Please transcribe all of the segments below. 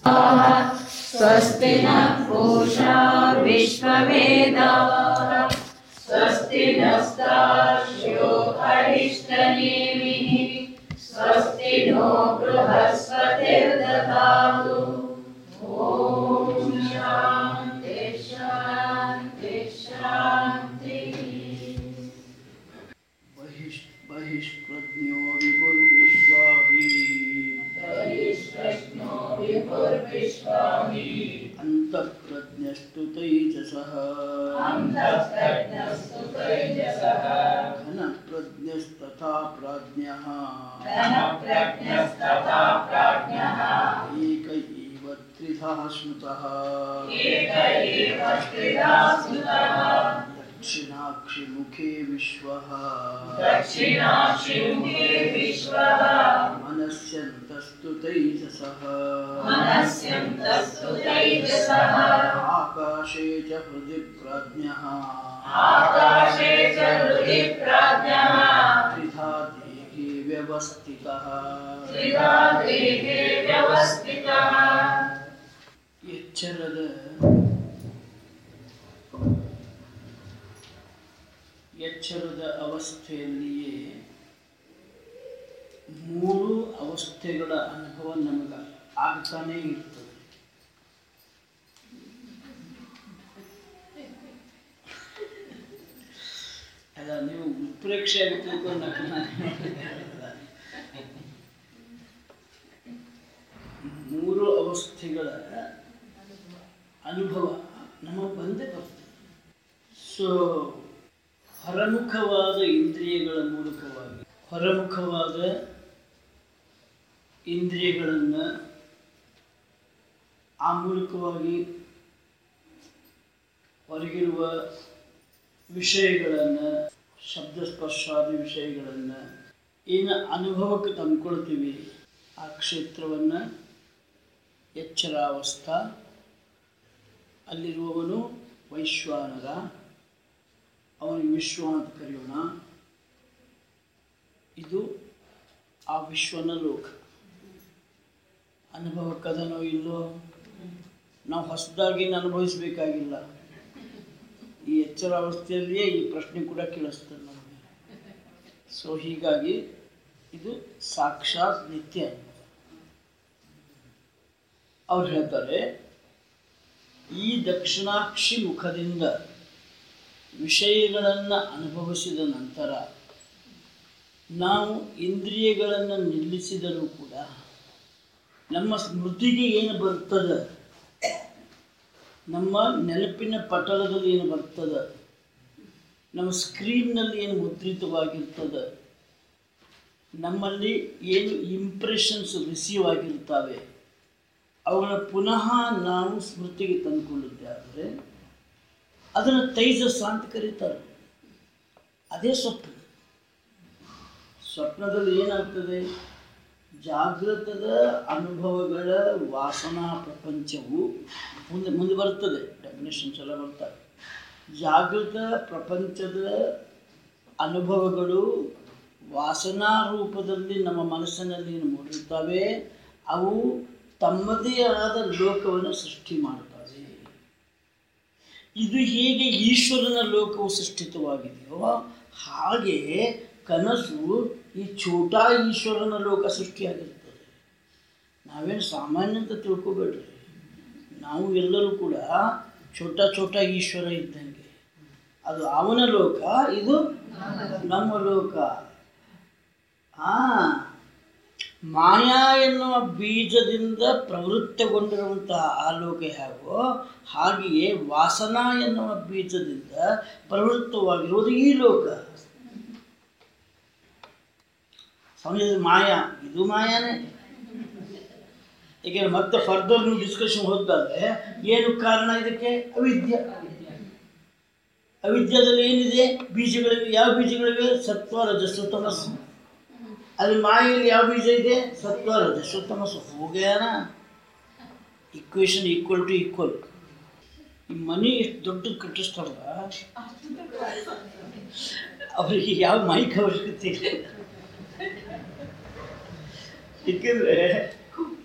स्वस्ति नः पूषा विश्ववेदाः स्वस्ति नस्तार्क्ष्यो अरिष्टनेमिः स्वस्ति नो बृहस्पतिर्दधातु ॐ शान्ति शान्ति शान्तिः बहिष् बहिष्प्रज्ञो विपुर्विश्वाहि बहिष्प्रश्नो विपुर्विश्वाहि अन्तःप्रज्ञस्तु तैजसः अन्तःप्रज्ञस्तु तैजसः घनप्रज्ञस्तथा प्राज्ञः धनप्रज्ञस्तथा प्राज्ञः एक एव त्रिधा स्मृतः एक एव स्थिता स्मृतः दक्षिणाक्षिमुखे विश्वः दक्षिणाशिमुखे विश्वः मनस्यन्तस्तु तैजसः मनस्यन्तस्तु तैजसः आकाशे च हृदि प्राज्ञः आकाशे च हृदि प्राज्ञः त्रिधा देहे व्यवस्थितः त्रिधा देहे व्यवस्थितः ಎಚ್ಚರದ ಎಚ್ಚರದ ಅವಸ್ಥೆಯಲ್ಲಿಯೇ ಮೂರು ಅವಸ್ಥೆಗಳ ಅನುಭವ ನಮಗೆ ಆಗ್ತಾನೇ ಇರ್ತದೆ ಅಲ್ಲ ನೀವು ಉತ್ಪ್ರೇಕ್ಷೆ ಆಗಿ ತಿಳ್ಕೊಂಡು ಮೂರು ಅವಸ್ಥೆಗಳ ಅನುಭವ ನಮಗೆ ಬಂದೇ ಬರ್ತದೆ ಸೊ ಹೊರಮುಖವಾದ ಇಂದ್ರಿಯಗಳ ಮೂಲಕವಾಗಿ ಹೊರಮುಖವಾದ ಇಂದ್ರಿಯಗಳನ್ನು ಆ ಮೂಲಕವಾಗಿ ಹೊರಗಿರುವ ವಿಷಯಗಳನ್ನು ಶಬ್ದ ಸ್ಪರ್ಶಾದಿ ವಿಷಯಗಳನ್ನು ಏನು ಅನುಭವಕ್ಕೆ ತಂದ್ಕೊಳ್ತೀವಿ ಆ ಕ್ಷೇತ್ರವನ್ನು ಎಚ್ಚರಾವಸ್ಥಾ ಅಲ್ಲಿರುವವನು ವೈಶ್ವಾನರ ಅವನಿಗೆ ವಿಶ್ವ ಅಂತ ಕರೆಯೋಣ ಇದು ಆ ವಿಶ್ವನ ಲೋಕ ಅನುಭವಕ್ಕದನೋ ಇಲ್ಲೋ ನಾವು ಹೊಸದಾಗಿ ಅನುಭವಿಸಬೇಕಾಗಿಲ್ಲ ಈ ಎಚ್ಚರಾವಸ್ಥೆಯಲ್ಲಿಯೇ ಈ ಪ್ರಶ್ನೆ ಕೂಡ ಕೇಳಿಸ್ತದೆ ನಮಗೆ ಸೊ ಹೀಗಾಗಿ ಇದು ಸಾಕ್ಷಾತ್ ನಿತ್ಯ ಅವ್ರು ಹೇಳ್ತಾರೆ ಈ ದಕ್ಷಿಣಾಕ್ಷಿ ಮುಖದಿಂದ ವಿಷಯಗಳನ್ನು ಅನುಭವಿಸಿದ ನಂತರ ನಾವು ಇಂದ್ರಿಯಗಳನ್ನು ನಿಲ್ಲಿಸಿದರೂ ಕೂಡ ನಮ್ಮ ಸ್ಮೃತಿಗೆ ಏನು ಬರ್ತದೆ ನಮ್ಮ ನೆನಪಿನ ಪಟಲದಲ್ಲಿ ಏನು ಬರ್ತದೆ ನಮ್ಮ ಸ್ಕ್ರೀನ್ನಲ್ಲಿ ಏನು ಮುದ್ರಿತವಾಗಿರ್ತದೆ ನಮ್ಮಲ್ಲಿ ಏನು ಇಂಪ್ರೆಷನ್ಸ್ ರಿಸೀವ್ ಆಗಿರ್ತವೆ ಅವುಗಳ ಪುನಃ ನಾವು ಸ್ಮೃತಿಗೆ ತಂದುಕೊಳ್ಳುತ್ತಾದರೆ ಅದನ್ನು ತೈಜಸ್ ಅಂತ ಕರೀತಾರೆ ಅದೇ ಸ್ವಪ್ನ ಸ್ವಪ್ನದಲ್ಲಿ ಏನಾಗ್ತದೆ ಜಾಗೃತದ ಅನುಭವಗಳ ವಾಸನಾ ಪ್ರಪಂಚವು ಮುಂದೆ ಮುಂದೆ ಬರ್ತದೆ ಡೆಫಿನೇಷನ್ಸ್ ಎಲ್ಲ ಬರ್ತಾರೆ ಜಾಗೃತ ಪ್ರಪಂಚದ ಅನುಭವಗಳು ವಾಸನಾ ರೂಪದಲ್ಲಿ ನಮ್ಮ ಮನಸ್ಸಿನಲ್ಲಿ ಏನು ಮೂಡಿರ್ತವೆ ಅವು ತಮ್ಮದೇ ಆದ ಲೋಕವನ್ನು ಸೃಷ್ಟಿ ಮಾಡ್ತವೆ ಇದು ಹೇಗೆ ಈಶ್ವರನ ಲೋಕವು ಸೃಷ್ಟಿತವಾಗಿದೆಯೋ ಹಾಗೆ ಕನಸು ಈ ಛೋಟಾ ಈಶ್ವರನ ಲೋಕ ಸೃಷ್ಟಿಯಾಗಿರ್ತದೆ ನಾವೇನು ಸಾಮಾನ್ಯ ಅಂತ ತಿಳ್ಕೊಬೇಡ್ರಿ ನಾವು ಎಲ್ಲರೂ ಕೂಡ ಛೋಟ ಛೋಟ ಈಶ್ವರ ಇದ್ದಂಗೆ ಅದು ಅವನ ಲೋಕ ಇದು ನಮ್ಮ ಲೋಕ ಆ ಮಾಯಾ ಎನ್ನುವ ಬೀಜದಿಂದ ಪ್ರವೃತ್ತಗೊಂಡಿರುವಂತಹ ಆ ಲೋಕ ಹೇಗೋ ಹಾಗೆಯೇ ವಾಸನಾ ಎನ್ನುವ ಬೀಜದಿಂದ ಪ್ರವೃತ್ತವಾಗಿರುವುದು ಈ ಲೋಕ ಸ್ವಾಮಿ ಮಾಯಾ ಇದು ಮಾಯಾನೇ ಈಗ ಮತ್ತೆ ಫರ್ದರ್ ನೀವು ಡಿಸ್ಕಷನ್ ಹೋದಾದ್ರೆ ಏನು ಕಾರಣ ಇದಕ್ಕೆ ಅವಿದ್ಯೆ ಅವಿದ್ಯದಲ್ಲಿ ಏನಿದೆ ಬೀಜಗಳಿವೆ ಯಾವ ಬೀಜಗಳಿವೆ ಸತ್ವ ರಜಸ್ಸು ತಮಸ್ಸು ಅಲ್ಲಿ ಮಾಯಲ್ಲಿ ಯಾವ ಬೀಜ ಇದೆ ಸತ್ವ ರಜಸ್ಸು ತಮಸ್ಸು ಹೋಗ್ಯಾನ ಇಕ್ವೇಶನ್ ಈಕ್ವಲ್ ಟು ಈಕ್ವಲ್ ಈ ಮನಿ ಎಷ್ಟು ದೊಡ್ಡ ಕಟ್ಟಿಸ್ತಾರಲ್ಲ ಅವರಿಗೆ ಯಾವ ಮೈಕ್ ಅವಶ್ಯಕತೆ ಇಲ್ಲ ಏಕೆಂದರೆ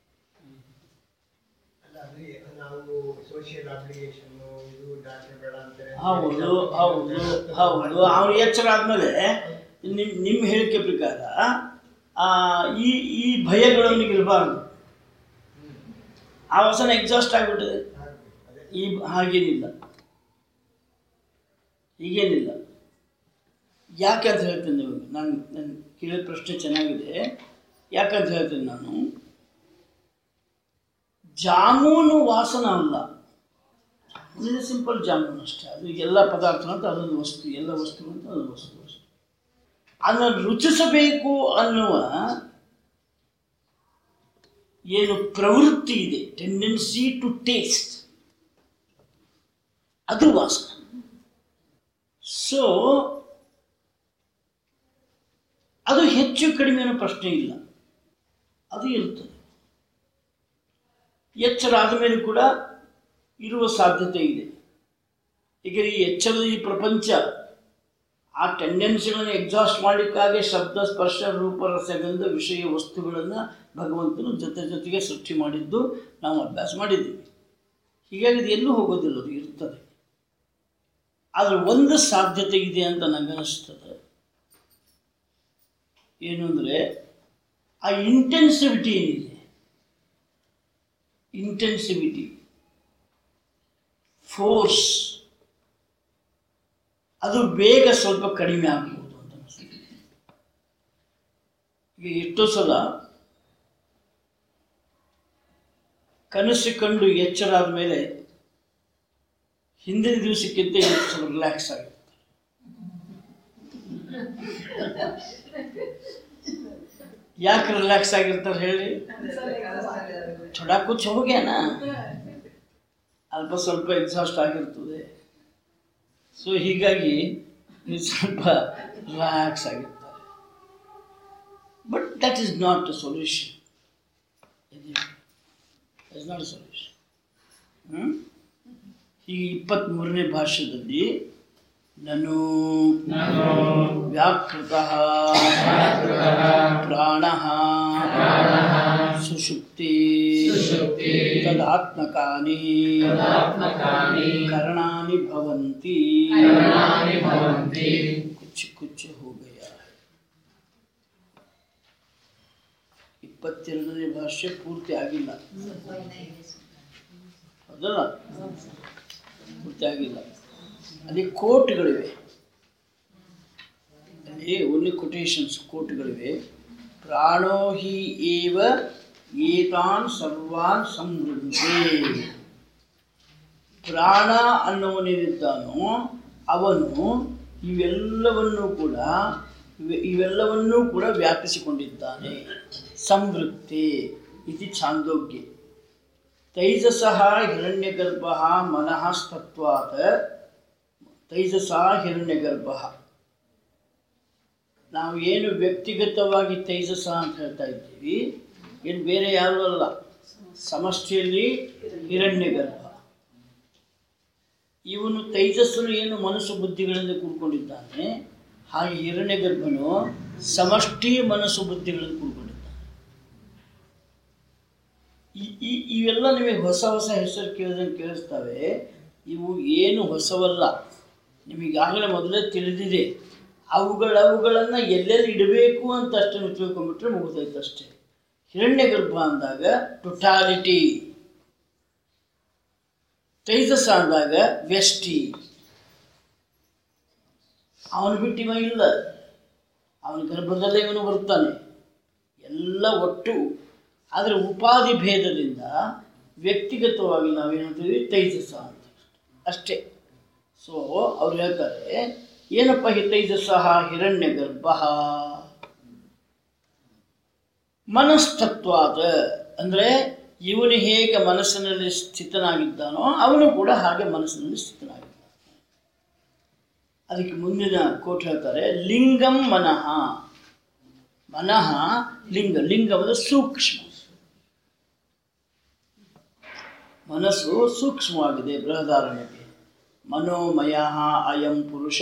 ಅದು ನಾವು ಸೋಷಿಯಲ್ ಅಪ್ಲಿಕೇಶನ್ ಇದು ಡಾಕ್ಟರ್ ಬೇಡ ಅಂತಾರೆ ಹೌದು ಹೌದು ಹೌದು ಅವ್ರು ಎಚ್ಚರ ಆದಮೇಲೆ ನಿಮ್ಮ ನಿಮ್ಮ ಹೇಳಿಕೆ ಪ್ರಕಾರ ಆ, ಈ ಈ ಭಯಗಳು ಅವನಿಗೆ ಇರಬಾರ್ದು ಆ ವಸನ ಎಕ್ಸಾಸ್ಟ್ ಆಗಿಬಿಟ್ಟಿದೆ ಅದೇ ಈ ಹಾಗೇನಿಲ್ಲ ಹೀಗೇನಿಲ್ಲ ಯಾಕೆ ಅಂತ ಹೇಳ್ತೀನಿ ನಿಮಗೆ ನಾನು ನಾನು ಕೇಳಿದ ಪ್ರಶ್ನೆ ಚೆನ್ನಾಗಿದೆ ಯಾಕಂತ ಹೇಳ್ತೀನಿ ನಾನು ಜಾಮೂನು ವಾಸನ ಅಲ್ಲ ಇದು ಸಿಂಪಲ್ ಜಾಮೂನು ಅಷ್ಟೇ ಅದು ಎಲ್ಲ ಪದಾರ್ಥ ಅಂತ ಅದೊಂದು ವಸ್ತು ಎಲ್ಲ ವಸ್ತು ಅಂತ ಅದೊಂದು ವಸ್ತು ವಸ್ತು ಅದನ್ನು ರುಚಿಸಬೇಕು ಅನ್ನುವ ಏನು ಪ್ರವೃತ್ತಿ ಇದೆ ಟೆಂಡೆನ್ಸಿ ಟು ಟೇಸ್ಟ್ ಅದು ವಾಸನ ಸೊ ಅದು ಹೆಚ್ಚು ಕಡಿಮೆ ಅನ್ನೋ ಪ್ರಶ್ನೆ ಇಲ್ಲ ಅದು ಇರ್ತದೆ ಎಚ್ಚರ ಆದ ಮೇಲೆ ಕೂಡ ಇರುವ ಸಾಧ್ಯತೆ ಇದೆ ಈಗ ಈ ಎಚ್ಚರದ ಈ ಪ್ರಪಂಚ ಆ ಟೆಂಡೆನ್ಸಿಗಳನ್ನು ಎಕ್ಸಾಸ್ಟ್ ಮಾಡಲಿಕ್ಕಾಗಿ ಶಬ್ದ ಸ್ಪರ್ಶ ರೂಪ ರಸಗಂಧ ವಿಷಯ ವಸ್ತುಗಳನ್ನು ಭಗವಂತನು ಜೊತೆ ಜೊತೆಗೆ ಸೃಷ್ಟಿ ಮಾಡಿದ್ದು ನಾವು ಅಭ್ಯಾಸ ಮಾಡಿದ್ದೀವಿ ಹೀಗಾಗಿ ಅದು ಎಲ್ಲೂ ಹೋಗೋದಿಲ್ಲ ಅದು ಇರ್ತದೆ ಆದರೆ ಒಂದು ಸಾಧ್ಯತೆ ಇದೆ ಅಂತ ನನಗನ್ನಿಸ್ತದೆ ಏನು ಅಂದರೆ ಆ ಇಂಟೆನ್ಸಿವಿಟಿ ಏನಿದೆ ಇಂಟೆನ್ಸಿವಿಟಿ ಫೋರ್ಸ್ ಅದು ಬೇಗ ಸ್ವಲ್ಪ ಕಡಿಮೆ ಆಗ್ಬೋದು ಅಂತ ಅನಿಸ್ತದೆ ಈಗ ಎಷ್ಟೋ ಸಲ ಕನಸು ಕಂಡು ಎಚ್ಚರ ಆದಮೇಲೆ ಹಿಂದಿನ ದಿವಸಕ್ಕಿಂತ ಇವತ್ತು ಸ್ವಲ್ಪ ರಿಲ್ಯಾಕ್ಸ್ ಆಗುತ್ತೆ ಯಾಕೆ ರಿಲ್ಯಾಕ್ಸ್ ಆಗಿರ್ತಾರೆ ಹೇಳಿ ಥೋಡಾ ಕುಚ್ ಹೋಗ್ಯಾನ ಅಲ್ಪ ಸ್ವಲ್ಪ ಎಕ್ಸಾಸ್ಟ್ ಆಗಿರ್ತದೆ ಸೊ ಹೀಗಾಗಿ ನೀವು ಸ್ವಲ್ಪ ರಿಲ್ಯಾಕ್ಸ್ ಆಗಿರ್ತಾರೆ but that is not a solution is not a solution ಈ ಇಪ್ಪತ್ತ್ಮೂರನೇ ಭಾಷ್ಯದಲ್ಲಿ ನನು ವ್ಯಾಕೃತ ಪ್ರಾಣ ಸುಷುಪ್ತಿ ತದಾತ್ಮಕಾನಿ ಕರ್ಣಾನಿ ಭವಂತಿ ಕುಚ್ಚು ಕುಚ್ಚು ಹೋ ಗಯಾ ಇಪ್ಪತ್ತೆರಡನೇ ಭಾಷೆ ಪೂರ್ತಿ ಆಗಿಲ್ಲ ಹೌದಲ್ಲ ಪೂರ್ತಿ ಆಗಿಲ್ಲ ಅಲ್ಲಿ ಕೋಟ್ಗಳಿವೆ ಅಲ್ಲಿ ಓನ್ಲಿ ಕೊಟೇಶನ್ಸ್ ಕೋಟ್ಗಳಿವೆ ಪ್ರಾಣೋ ಹಿ ಏವ ಏತಾನ್ ಸರ್ವಾನ್ ಸಮೃದ್ಧಿ ಪ್ರಾಣ ಅನ್ನುವನಿದ್ದಾನೋ ಅವನು ಇವೆಲ್ಲವನ್ನೂ ಕೂಡ ಇವೆ- ಇವೆಲ್ಲವನ್ನೂ ಕೂಡ ವ್ಯಾಪಿಸಿಕೊಂಡಿದ್ದಾನೆ ಸಂವೃತ್ತಿ ಇತಿ ಛಾಂದೋಗ್ಯ ತೈಜಸಃ ಹಿರಣ್ಯಗರ್ಭ ಮನಃ ಸ್ತತ್ವಾತ್ ತೈಜಸ ಹಿರಣ್ಯಗರ್ಭ ನಾವು ಏನು ವ್ಯಕ್ತಿಗತವಾಗಿ ತೈಜಸ ಅಂತ ಹೇಳ್ತಾ ಇದ್ದೀವಿ ಏನು ಬೇರೆ ಯಾರೂ ಅಲ್ಲ ಸಮಷ್ಟಿಯಲ್ಲಿ ಹಿರಣ್ಯಗರ್ಭ ಇವನು ತೈಜಸ್ಸನು ಏನು ಮನಸ್ಸು ಬುದ್ಧಿಗಳಿಂದ ಕೂಡ್ಕೊಂಡಿದ್ದಾನೆ ಹಾಗೆ ಹಿರಣ್ಯಗರ್ಭನು ಸಮಷ್ಟಿ ಮನಸ್ಸು ಬುದ್ಧಿಗಳಿಂದ ಕೂಡ್ಕೊಂಡಿದ್ದಾನೆ ಈ- ಈ- ಇವೆಲ್ಲ ನಿಮಗೆ ಹೊಸ ಹೊಸ ಹೆಸರು ಕೇಳಿದಂಗೆ ಕೇಳಿಸ್ತವೆ ಇವು ಏನು ಹೊಸವಲ್ಲ ನಿಮಗಾಗಲೇ ಮೊದಲೇ ತಿಳಿದಿದೆ ಅವುಗಳವುಗಳನ್ನು ಎಲ್ಲೆಲ್ಲಿ ಇಡಬೇಕು ಅಂತ ಅಷ್ಟೇ ನೀವು ತಿಳ್ಕೊಂಬಿಟ್ರೆ ಮುಗಿದೈತೆ ಅಷ್ಟೇ ಹಿರಣ್ಯ ಗರ್ಭ ಅಂದಾಗ ಟೊಟಾಲಿಟಿ ತೈಜಸ ಅಂದಾಗ ವ್ಯಷ್ಟಿ ಅವನು ಬಿಟ್ಟು ಇವ ಇಲ್ಲ ಅವನ ಗರ್ಭದಲ್ಲೇ ಇವನು ಬರ್ತಾನೆ ಎಲ್ಲ ಒಟ್ಟು ಆದರೆ ಉಪಾಧಿ ಭೇದದಿಂದ ವ್ಯಕ್ತಿಗತವಾಗಿ ನಾವೇನಂತೀವಿ ತೈಜಸ ಅಂತ ಅಷ್ಟೇ ಸೊ ಅವ್ರು ಹೇಳ್ತಾರೆ ಏನಪ್ಪ ಹಿ ತೈಜಸ ಹಿರಣ್ಯ ಗರ್ಭ ಮನಸ್ತತ್ವಾದ ಅಂದರೆ ಇವನು ಹೇಗೆ ಮನಸ್ಸಿನಲ್ಲಿ ಸ್ಥಿತನಾಗಿದ್ದಾನೋ ಅವನು ಕೂಡ ಹಾಗೆ ಮನಸ್ಸಿನಲ್ಲಿ ಸ್ಥಿತನಾಗಿದ್ದಾನೆ ಅದಕ್ಕೆ ಮುಂದಿನ ಕೋಟ್ ಹೇಳ್ತಾರೆ ಲಿಂಗಂ ಮನಃ ಮನಃ ಲಿಂಗ ಲಿಂಗವಾದ ಸೂಕ್ಷ್ಮ ಮನಸ್ಸು ಸೂಕ್ಷ್ಮವಾಗಿದೆ ಬೃಹದಾರಣ್ಯಕ್ಕೆ ಮನೋಮಯ ಅಯಂ ಪುರುಷ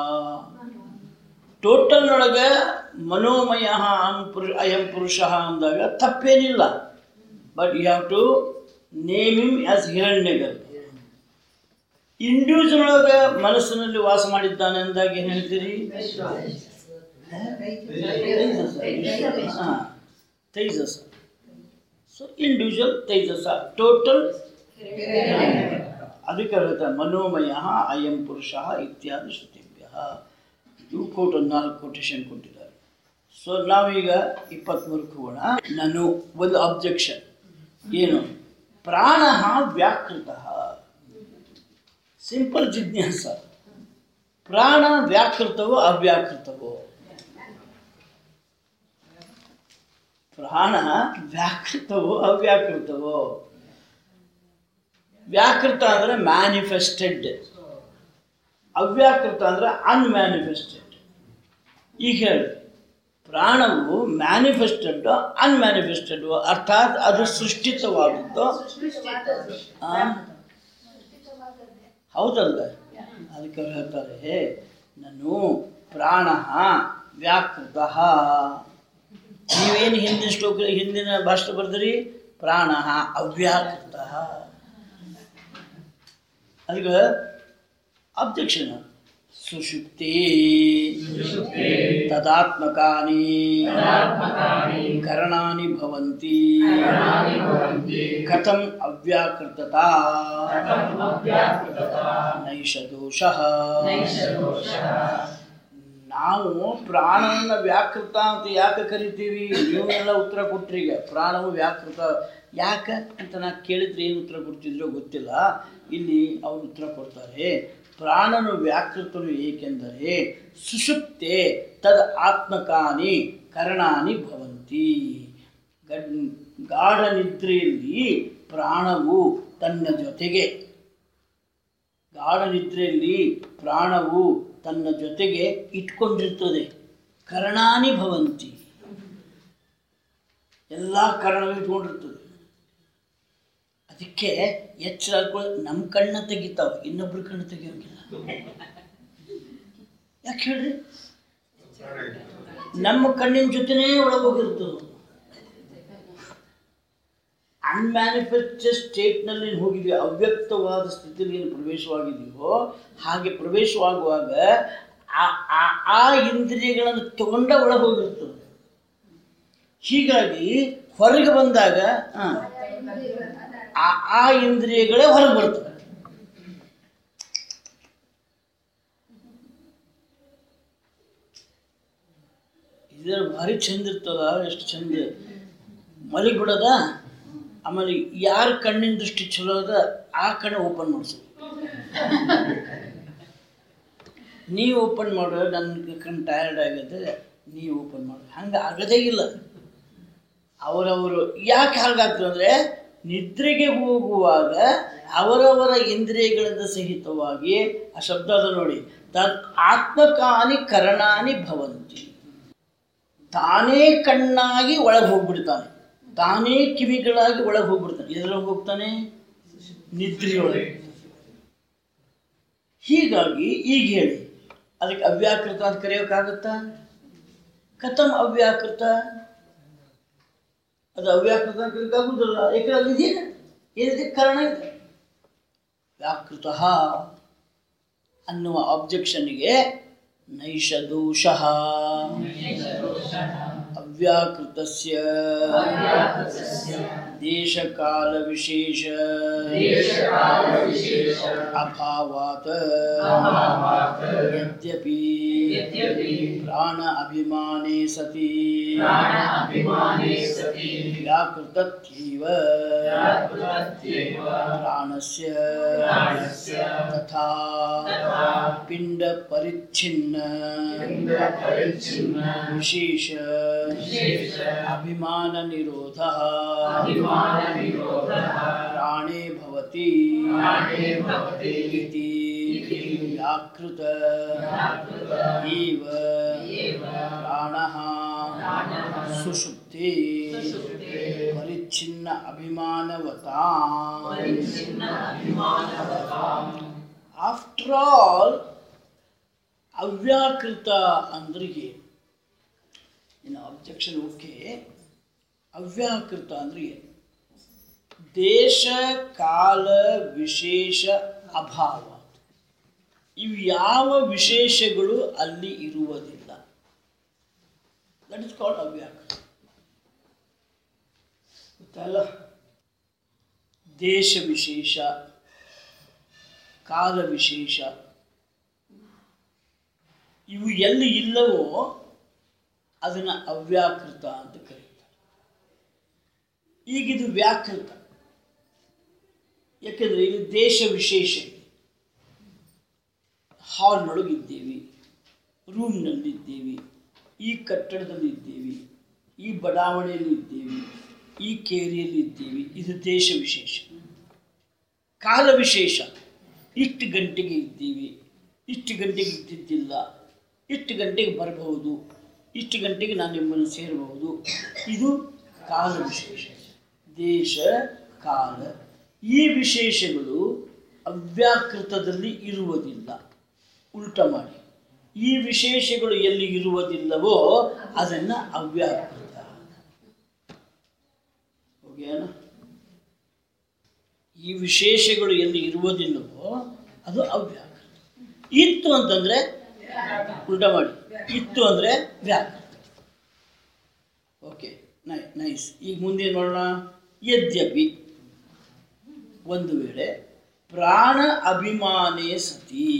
ಟೋಟಲ್ನೊಳಗೆ ಮನೋಮಯ ಅಂ ಪುರು ಅಯಂ ಪುರುಷ ಅಂದಾಗ ತಪ್ಪೇನಿಲ್ಲ but you have to name him as ಹಿರಣ್ಯಗರ್ಭ ಇಂಡಿವಿಜುವಲ್ ಒಳಗ ಮನಸ್ಸಿನಲ್ಲಿ ವಾಸ ಮಾಡಿದ್ದಾನೆ ಅಂದಾಗ ಏನು ಹೇಳ್ತೀರಿ ಹಾ, ತೈಜಸ ಸೊ ಇಂಡಿವಿಜುವಲ್ ತೈಜಸ ಟೋಟಲ್ ಅದಕ್ಕೆ ಹೇಳ್ತಾರೆ ಮನೋಮಯ ಅಯಂ ಪುರುಷ ಇತ್ಯಾದಿ ಶ್ರುತಿಭ್ಯ ಇವು ಕೋಟ್ ಒಂದು ನಾಲ್ಕು ಕೊಟೇಶನ್ ಕೊಟ್ಟಿದ್ದಾರೆ ಸೊ ನಾವೀಗ ಇಪ್ಪತ್ತ್ಮೂರಕ್ಕೆ ಹೋಗೋಣ ನಾನು ಒಂದು ಅಬ್ಜೆಕ್ಷನ್ ಏನು ಪ್ರಾಣ ವ್ಯಾಕೃತ ಸಿಂಪಲ್ ಜಿಜ್ಞಾಸ ಪ್ರಾಣ ವ್ಯಾಕೃತವೋ ಅವ್ಯಾಕೃತವೋ ಪ್ರಾಣ ವ್ಯಾಕೃತವೋ ಅವ್ಯಾಕೃತವೋ ವ್ಯಾಕೃತ ಅಂದರೆ ಮ್ಯಾನಿಫೆಸ್ಟೆಡ್ ಅವ್ಯಾಕೃತ ಅಂದರೆ ಅನ್ಮ್ಯಾನಿಫೆಸ್ಟೆಡ್ ಈಗ ಹೇಳಿ ಪ್ರಾಣವು ಮ್ಯಾನಿಫೆಸ್ಟೆಡ್ ಅನ್ಮ್ಯಾನಿಫೆಸ್ಟೆಡ್ ಅರ್ಥಾತ್ ಅದು ಸೃಷ್ಟಿತವಾದದ್ದು ಆ? ಹೌದಲ್ಲ ಅದಕ್ಕೆ ಅವ್ರು ಹೇಳ್ತಾರೆ ನಾನು ಪ್ರಾಣ ವ್ಯಾಕೃತ ನೀವೇನು ಹಿಂದಿನ ಶ್ಲೋಕ ಹಿಂದಿನ ಭಾಷೆ ಬರೆದ್ರಿ ಪ್ರಾಣ ಅವ್ಯಾಕೃತ ಅದಕ್ಕೆ ಅಬ್ಜೆಕ್ಷನ್ ಸುಷುಪ್ತಿ ತದಾತ್ಮಕಾನಿ ಕರಣಾನಿ ಭವಂತಿ ಕಥಂ ಅವ್ಯಾಕೃತತಾ ನೈಷ ದೋಷಃ ನಾವು ಪ್ರಾಣವನ್ನು ವ್ಯಾಕೃತ ಅಂತ ಯಾಕೆ ಕರಿತೀವಿ ನೀವೆಲ್ಲ ಉತ್ತರ ಕೊಟ್ರಿ ಈಗ ಪ್ರಾಣವು ವ್ಯಾಕೃತ ಯಾಕೆ ಅಂತ ನಾ ಕೇಳಿದ್ರೆ ಏನು ಉತ್ತರ ಕೊಡ್ತಿದ್ರೋ ಗೊತ್ತಿಲ್ಲ ಇಲ್ಲಿ ಅವ್ರು ಉತ್ತರ ಕೊಡ್ತಾರೆ ಪ್ರಾಣನು ವ್ಯಾಕೃತನು ಏಕೆಂದರೆ ಸುಷುಪ್ತೆ ತದ್ ಆತ್ಮಕಾನಿ ಕರಣಾನಿ ಭವಂತಿ ಗಡ್ ಗಾಢ ನಿದ್ರೆಯಲ್ಲಿ ಪ್ರಾಣವು ತನ್ನ ಜೊತೆಗೆ ಗಾಢ ನಿದ್ರೆಯಲ್ಲಿ ಪ್ರಾಣವು ತನ್ನ ಜೊತೆಗೆ ಇಟ್ಕೊಂಡಿರ್ತದೆ ಕರ್ಣಾನಿ ಭವಂತಿ ಎಲ್ಲ ಕರ್ಣಗಳು ಇಟ್ಕೊಂಡಿರ್ತದೆ ಅದಕ್ಕೆ ಎಚ್ಚರ ಹಾಕೊಳ್ಳಿ ನಮ್ಮ ಕಣ್ಣ ತೆಗಿತಾವ ಇನ್ನೊಬ್ರ ಕಣ್ಣು ತೆಗಿಯೋಂಗಿಲ್ಲ ಯಾಕೆ ಹೇಳ್ರಿ ನಮ್ಮ ಕಣ್ಣಿನ ಜೊತೆನೇ ಒಳಗೋಗಿರ್ತದೆ ಅನ್ಮ್ಯಾನಿಫೆಸ್ಟೆಡ್ ಸ್ಟೇಟ್ನಲ್ಲಿ ಹೋಗಿದ್ವಿ ಅವ್ಯಕ್ತವಾದ ಸ್ಥಿತಿಯಲ್ಲಿ ಏನು ಪ್ರವೇಶವಾಗಿದೆಯೋ ಹಾಗೆ ಪ್ರವೇಶವಾಗುವಾಗ ಆ- ಆ- ಆ ಇಂದ್ರಿಯಗಳನ್ನು ತಗೊಂಡ ಒಳಗೆ ಹೋಗಿರ್ತದೆ ಹೀಗಾಗಿ ಹೊರಗೆ ಬಂದಾಗ ಆ, ಆ- ಆ ಇಂದ್ರಿಯಗಳೇ ಹೊರಗೆ ಬರ್ತವೆ ಇದರ ಭಾರಿ ಚಂದ ಇರ್ತದ ಎಷ್ಟು ಚಂದ ಮಲಗಿ ಬಿಡೋದ ಆಮೇಲೆ ಯಾರ ಕಣ್ಣಿನ ದೃಷ್ಟಿ ಚಲೋ ಅದ ಆ ಕಣ್ಣು ಓಪನ್ ಮಾಡಿಸೋದು ನೀವು ಓಪನ್ ಮಾಡೋ ನನ್ನ ಕಣ್ಣು ಟಯರ್ಡ್ ಆಗಿದೆ ನೀವು ಓಪನ್ ಮಾಡೋ ಹಂಗೆ ಆಗದೇ ಇಲ್ಲ ಅವರವರು ಯಾಕೆ ಹಾಗಾಗ್ತದೆ ಅಂದರೆ ನಿದ್ರೆಗೆ ಹೋಗುವಾಗ ಅವರವರ ಇಂದ್ರಿಯಗಳಿಂದ ಸಹಿತವಾಗಿ ಆ ಶಬ್ದ ಅದ ನೋಡಿ ತದ್ ಆತ್ಮಕಾನಿ ಕರಣಾನಿ ಭವಂತಿ ತಾನೇ ಕಣ್ಣಾಗಿ ಒಳಗೆ ಹೋಗ್ಬಿಡ್ತಾನೆ ತಾನೇ ಕಿವಿಗಳಾಗಿ ಒಳಗೆ ಹೋಗ್ಬಿಡ್ತಾನೆ ಎದ್ರೊಳಗೆ ಹೋಗ್ತಾನೆ ನಿದ್ರೆಯೊಳಗೆ ಹೀಗಾಗಿ ಈಗ ಹೇಳಿ ಅದಕ್ಕೆ ಅವ್ಯಾಕೃತ ಅಂತ ಕರೆಯೋಕ್ಕಾಗುತ್ತಾ ಕಥಂ ಅವ್ಯಾಕೃತ ಅದು ಅವ್ಯಾಕೃತ ಅಂತ ಕರೆಯೋಕ್ಕಾಗುದಿಲ್ಲ ಯಾಕಂದ್ರೆ ಅಲ್ಲಿ ಇದೆಯೇನು ಏನಿದೆ ಕಾರಣ ಇದೆ ವ್ಯಾಕೃತ ಅನ್ನುವ ಆಬ್ಜೆಕ್ಷನ್ಗೆ ನೈಷ ದೋಷಃ ಅವ್ಯಾಕೃತಸ್ಯ ದೇಶಕಾಲ ವಿಶೇಷ ಅಭಾವಾತ್ ಯದ್ಯಪಿ ಪ್ರಾಣ ಅಭಿಮಾನೇ ಸತಿ ವ್ಯಾಕೃತತ್ಯೈವ ಪ್ರಾಣಸ್ಯ ತಥಾ ಪಿಂಡ ಪರಿಚ್ಛಿನ್ನ ವಿಶೇಷ ಅಭಿಮಾನ ನಿರೋಧ ಪ್ರಾಣೇ ಭವತಿ ಇತಿ ವ್ಯಾಕೃತ ಇವ ಪ್ರಾಣಃ ಸುಷುಪ್ತಿ ಪರಿಚ್ಛಿನ್ನ ಅಭಿಮಾನವತಾ ಆಫ್ಟರ್ ಆಲ್ ಅವ್ಯಾಕೃತ ಅಂದ್ರೆ ಏನು ಇನ್ನು ಅಬ್ಜೆಕ್ಷನ್ ಓಕೆ ಅವ್ಯಾಕೃತ ಅಂದ್ರೆ ಏನು ದೇಶ ಕಾಲ ವಿಶೇಷ ಅಭಾವ ಇವು ಯಾವ ವಿಶೇಷಗಳು ಅಲ್ಲಿ ಇರುವುದಿಲ್ಲ ದಟ್ ಇಸ್ ಕಾಲ್ಡ್ ಅವ್ಯಾಕರಣ ಗೊತ್ತಲ್ಲ ದೇಶ ವಿಶೇಷ ಕಾಲ ವಿಶೇಷ ಇವು ಎಲ್ಲಿ ಇಲ್ಲವೋ ಅದನ್ನು ಅವ್ಯಾಕೃತ ಅಂತ ಕರೀತಾರೆ ಈಗಿದು ವ್ಯಾಕೃತ ಯಾಕೆಂದರೆ ಇದು ದೇಶ ವಿಶೇಷ ಇದೆ ಹಾಲ್ನೊಳಗಿದ್ದೇವೆ ರೂಮ್ನಲ್ಲಿದ್ದೇವೆ ಈ ಕಟ್ಟಡದಲ್ಲಿ ಇದ್ದೇವೆ ಈ ಬಡಾವಣೆಯಲ್ಲಿ ಇದ್ದೇವೆ ಈ ಕೇರಿಯಲ್ಲಿ ಇದ್ದೇವೆ ಇದು ದೇಶ ವಿಶೇಷ ಕಾಲ ವಿಶೇಷ ಇಷ್ಟು ಗಂಟೆಗೆ ಇದ್ದೀವಿ ಇಷ್ಟು ಗಂಟೆಗೆ ಇದ್ದಿದ್ದಿಲ್ಲ ಇಷ್ಟು ಗಂಟೆಗೆ ಬರಬಹುದು ಇಷ್ಟು ಗಂಟೆಗೆ ನಾನು ನಿಮ್ಮನ್ನು ಸೇರಬಹುದು ಇದು ಕಾಲ ವಿಶೇಷ ದೇಶ ಕಾಲ ಈ ವಿಶೇಷಗಳು ಅವ್ಯಾಕೃತದಲ್ಲಿ ಇರುವುದಿಲ್ಲ ಉಲ್ಟ ಮಾಡಿ ಈ ವಿಶೇಷಗಳು ಎಲ್ಲಿ ಇರುವುದಿಲ್ಲವೋ ಅದನ್ನು ಅವ್ಯಾಕೃತ ಹೋಗ್ಯಾನ ಈ ವಿಶೇಷಗಳು ಎಲ್ಲಿ ಇರುವುದಿಲ್ಲವೋ ಅದು ಅವ್ಯಾಕೃತ ಇತ್ತು ಅಂತಂದ್ರೆ ಉಲ್ಟ ಮಾಡಿ ಇತ್ತು ಅಂದರೆ ವ್ಯಾಕೃತ ಓಕೆ ನೈ ನೈಸ್ ಈಗ ಮುಂದೆ ನೋಡೋಣ ಯದ್ಯಪಿ ಒಂದು ವೇಳೆ ಪ್ರಾಣ ಅಭಿಮಾನೇ ಸತಿ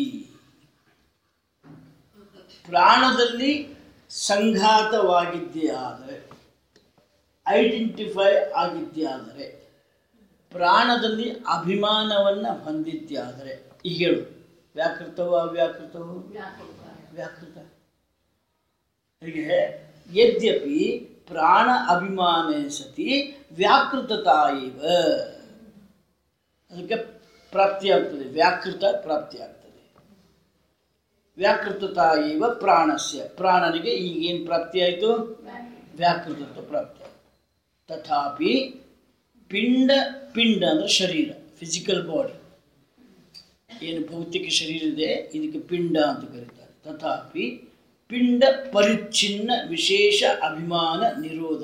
ಪ್ರಾಣದಲ್ಲಿ ಸಂಘಾತವಾಗಿದ್ದೇ ಆದರೆ ಐಡೆಂಟಿಫೈ ಆಗಿದ್ದೇ ಆದರೆ ಪ್ರಾಣದಲ್ಲಿ ಅಭಿಮಾನವನ್ನು ಹೊಂದಿದ್ದೇ ಆದರೆ ಈಗ ಹೇಳು ವ್ಯಾಕೃತವೋ ಅವ್ಯಾಕೃತವೋ ವ್ಯಾಕೃತ ಹೀಗೆ ಯದ್ಯಪಿ ಪ್ರಾಣ ಅಭಿಮಾನ ಸತಿ ವ್ಯಾಕೃತತಾ ಇವ ಅದಕ್ಕೆ ಪ್ರಾಪ್ತಿಯಾಗ್ತದೆ ವ್ಯಾಕೃತ ಪ್ರಾಪ್ತಿಯಾಗ್ತದೆ ವ್ಯಾಕೃತತಾ ಇವ ಪ್ರಾಣಸ್ಯ ಪ್ರಾಣನಿಗೆ ಈಗೇನು ಪ್ರಾಪ್ತಿಯಾಯಿತು ವ್ಯಾಕೃತತ್ವ ಪ್ರಾಪ್ತಿಯಾಯಿತು ತಥಾಪಿ ಪಿಂಡ ಪಿಂಡ ಅಂದರೆ ಶರೀರ ಫಿಸಿಕಲ್ ಬಾಡಿ ಏನು ಭೌತಿಕ ಶರೀರ ಇದೆ ಇದಕ್ಕೆ ಪಿಂಡ ಅಂತ ಕರೀತಾರೆ ತಥಾಪಿ ಪಿಂಡ ಪರಿಚ್ಛಿನ್ನ ವಿಶೇಷ ಅಭಿಮಾನ ನಿರೋಧ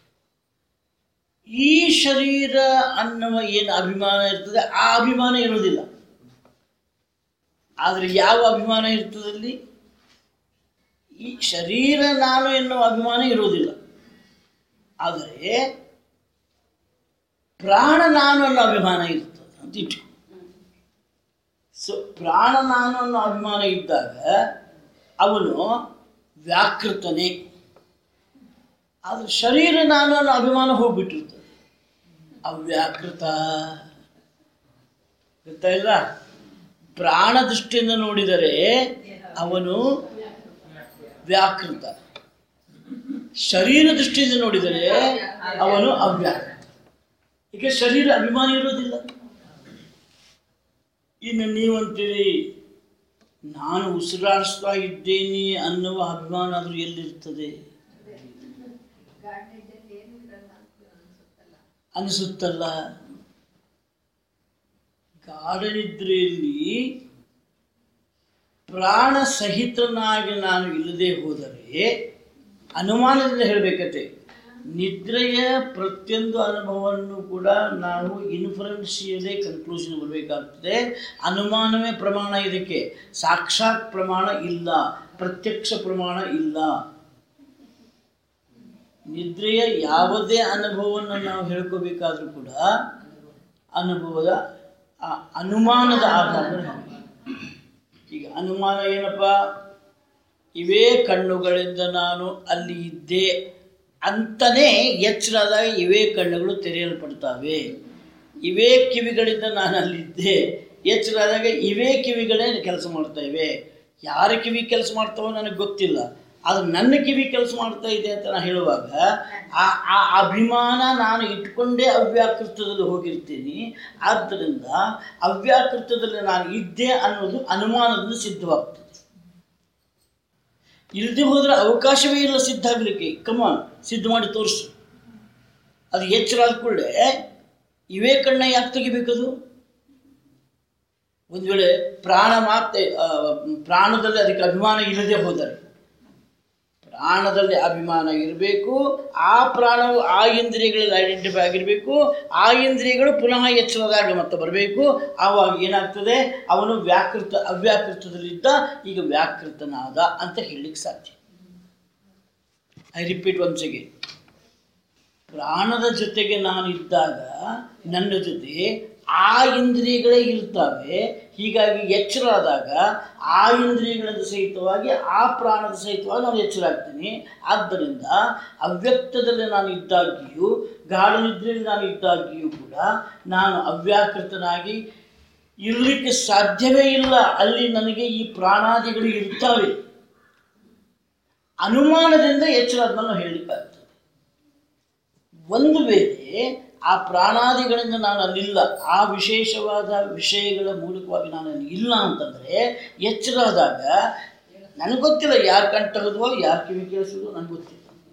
ಈ ಶರೀರ ಅನ್ನುವ ಏನು ಅಭಿಮಾನ ಇರ್ತದೆ ಆ ಅಭಿಮಾನ ಇರೋದಿಲ್ಲ ಆದರೆ ಯಾವ ಅಭಿಮಾನ ಇರ್ತದಲ್ಲಿ ಈ ಶರೀರ ನಾನು ಎನ್ನುವ ಅಭಿಮಾನ ಇರೋದಿಲ್ಲ ಆದರೆ ಪ್ರಾಣ ನಾನು ಅನ್ನೋ ಅಭಿಮಾನ ಇರ್ತದೆ ಅಂತ ಇಟ್ಕೊ ಸೊ ಪ್ರಾಣ ನಾನು ಅನ್ನೋ ಅಭಿಮಾನ ಇದ್ದಾಗ ಅವನು ವ್ಯಾಕೃತನೇ ಆದರೆ ಶರೀರ ನಾನು ಅನ್ನೋ ಅಭಿಮಾನ ಹೋಗ್ಬಿಟ್ಟಿರ್ತದೆ ಅವ್ಯಾಕೃತ ಗೊತ್ತಾಯಿಲ್ಲ ಪ್ರಾಣ ದೃಷ್ಟಿಯಿಂದ ನೋಡಿದರೆ ಅವನು ವ್ಯಾಕೃತ ಶರೀರ ದೃಷ್ಟಿಯಿಂದ ನೋಡಿದರೆ ಅವನು ಅವ್ಯಾಕೃತ ಈಗ ಶರೀರ ಅಭಿಮಾನ ಇರೋದಿಲ್ಲ ಇನ್ನು ನೀವಂತೀರಿ ನಾನು ಉಸಿರಾಡಿಸ್ತಾ ಇದ್ದೇನೆ ಅನ್ನುವ ಅಭಿಮಾನ ಆದರೂ ಎಲ್ಲಿರ್ತದೆ ಅನಿಸುತ್ತಲ್ಲ ಗಾಢನಿದ್ರೆಯಲ್ಲಿ ಪ್ರಾಣ ಸಹಿತನಾಗಿ ನಾನು ಇಲ್ಲದೆ ಹೋದರೆ ಅನುಮಾನದಿಂದ ಹೇಳಬೇಕತೆ ನಿದ್ರೆಯ ಪ್ರತಿಯೊಂದು ಅನುಭವವನ್ನು ಕೂಡ ನಾವು ಇನ್ಫ್ಲುಯೆನ್ಸಿಯದೇ ಕನ್ಕ್ಲೂಷನ್ ಬರಬೇಕಾಗ್ತದೆ ಅನುಮಾನವೇ ಪ್ರಮಾಣ ಇದಕ್ಕೆ ಸಾಕ್ಷಾತ್ ಪ್ರಮಾಣ ಇಲ್ಲ ಪ್ರತ್ಯಕ್ಷ ಪ್ರಮಾಣ ಇಲ್ಲ ನಿದ್ರೆಯ ಯಾವುದೇ ಅನುಭವವನ್ನು ನಾವು ಹೇಳ್ಕೋಬೇಕಾದ್ರೂ ಕೂಡ ಅನುಭವದ ಆ ಅನುಮಾನದ ಆಧಾರದ ಮೇಲೆ ಹೇಳ್ಬೇಕು. ಈಗ ಅನುಮಾನ ಏನಪ್ಪ ಇವೇ ಕಣ್ಣುಗಳಿಂದ ನಾನು ಅಲ್ಲಿ ಇದ್ದೆ ಅಂತಲೇ ಎಚ್ಚರಾದಾಗ ಇವೇ ಕಣ್ಣುಗಳು ತೆರೆಯಲ್ಪಡ್ತಾವೆ ಇವೇ ಕಿವಿಗಳಿಂದ ನಾನು ಅಲ್ಲಿದ್ದೆ ಎಚ್ಚರಾದಾಗ ಇವೇ ಕಿವಿಗಳೇ ಕೆಲಸ ಮಾಡ್ತಾ ಇವೆ ಯಾರ ಕಿವಿ ಕೆಲಸ ಮಾಡ್ತಾವೋ ನನಗೆ ಗೊತ್ತಿಲ್ಲ ಆದರೆ ನನ್ನ ಕಿವಿ ಕೆಲಸ ಮಾಡ್ತಾ ಇದೆ ಅಂತ ನಾನು ಹೇಳುವಾಗ ಆ ಆ ಅಭಿಮಾನ ನಾನು ಇಟ್ಕೊಂಡೇ ಅವ್ಯಾಕೃತದಲ್ಲಿ ಹೋಗಿರ್ತೀನಿ ಆದ್ದರಿಂದ ಅವ್ಯಾಕೃತದಲ್ಲಿ ನಾನು ಇದ್ದೆ ಅನ್ನೋದು ಅನುಮಾನದಿಂದ ಸಿದ್ಧವಾಗ್ತದೆ ಇಲ್ಲದೆ ಹೋದರೆ ಅವಕಾಶವೇ ಇಲ್ಲ ಸಿದ್ಧ ಆಗಲಿಕ್ಕೆ ಕಮಾನ್ ಸಿದ್ಧ ಮಾಡಿ ತೋರಿಸು ಅದು ಎಚ್ಚರ ಆದ ಕೂಡಲೇ ಇವೇ ಕಣ್ಣ ಯಾಕೆ ತೆಗಿಬೇಕದು ಒಂದು ವೇಳೆ ಪ್ರಾಣ ಮಾತೆ ಆ, ಪ್ರಾಣದಲ್ಲಿ ಅದಕ್ಕೆ ಅಭಿಮಾನ ಇಲ್ಲದೆ ಹೋದರೆ ಪ್ರಾಣದಲ್ಲಿ ಅಭಿಮಾನ ಇರಬೇಕು ಆ ಪ್ರಾಣವು ಆ ಇಂದ್ರಿಯಗಳಲ್ಲಿ ಐಡೆಂಟಿಫೈ ಆಗಿರಬೇಕು ಆ ಇಂದ್ರಿಯಗಳು ಪುನಃ ಎಚ್ಚರದಾಗ ಮತ್ತೆ ಬರಬೇಕು ಆವಾಗ ಏನಾಗ್ತದೆ ಅವನು ವ್ಯಾಕೃತ ಅವ್ಯಾಕೃತದಲ್ಲಿದ್ದ ಈಗ ವ್ಯಾಕೃತನಾದ ಅಂತ ಹೇಳಲಿಕ್ಕೆ ಸಾಧ್ಯ ಐ ರಿಪೀಟ್ ಒನ್ಸ್ ಅಗೇನ್ ಪ್ರಾಣದ ಜೊತೆಗೆ ನಾನಿದ್ದಾಗ ನನ್ನ ಜೊತೆ ಆ ಇಂದ್ರಿಯಗಳೇ ಇರ್ತವೆ ಹೀಗಾಗಿ ಎಚ್ಚರ ಆದಾಗ ಆ ಇಂದ್ರಿಯಗಳಿಂದ ಸಹಿತವಾಗಿ ಆ ಪ್ರಾಣದ ಸಹಿತವಾಗಿ ನಾನು ಎಚ್ಚರ ಆಗ್ತೀನಿ ಆದ್ದರಿಂದ ಅವ್ಯಕ್ತದಲ್ಲಿ ನಾನು ಇದ್ದಾಗಿಯೂ ಗಾಢ ನಿದ್ರೆಯಲ್ಲಿ ನಾನು ಇದ್ದಾಗಿಯೂ ಕೂಡ ನಾನು ಅವ್ಯಾಕೃತನಾಗಿ ಇರಲಿಕ್ಕೆ ಸಾಧ್ಯವೇ ಇಲ್ಲ ಅಲ್ಲಿ ನನಗೆ ಈ ಪ್ರಾಣಾದಿಗಳು ಇರ್ತವೆ ಅನುಮಾನದಿಂದ ಎಚ್ಚರ ಆದ್ಮೇಲೆ ನಾವು ಹೇಳಲಿಕ್ಕಾಗ್ತದೆ ಒಂದು ವೇಳೆ ಆ ಪ್ರಾಣಾದಿಗಳಿಂದ ನಾನು ಅಲ್ಲಿಲ್ಲ ಆ ವಿಶೇಷವಾದ ವಿಷಯಗಳ ಮೂಲಕವಾಗಿ ನಾನು ಅಲ್ಲಿ ಇಲ್ಲ ಅಂತಂದರೆ ಎಚ್ಚರ ಆದಾಗ ನನಗೆ ಗೊತ್ತಿಲ್ಲ ಯಾರು ಕಣ್ ತೆಗೆದ್ವೋ ಯಾರು ಕಿವಿ ಕೇಳಿಸಿದ್ವೋ ನನಗೆ ಗೊತ್ತಿಲ್ಲ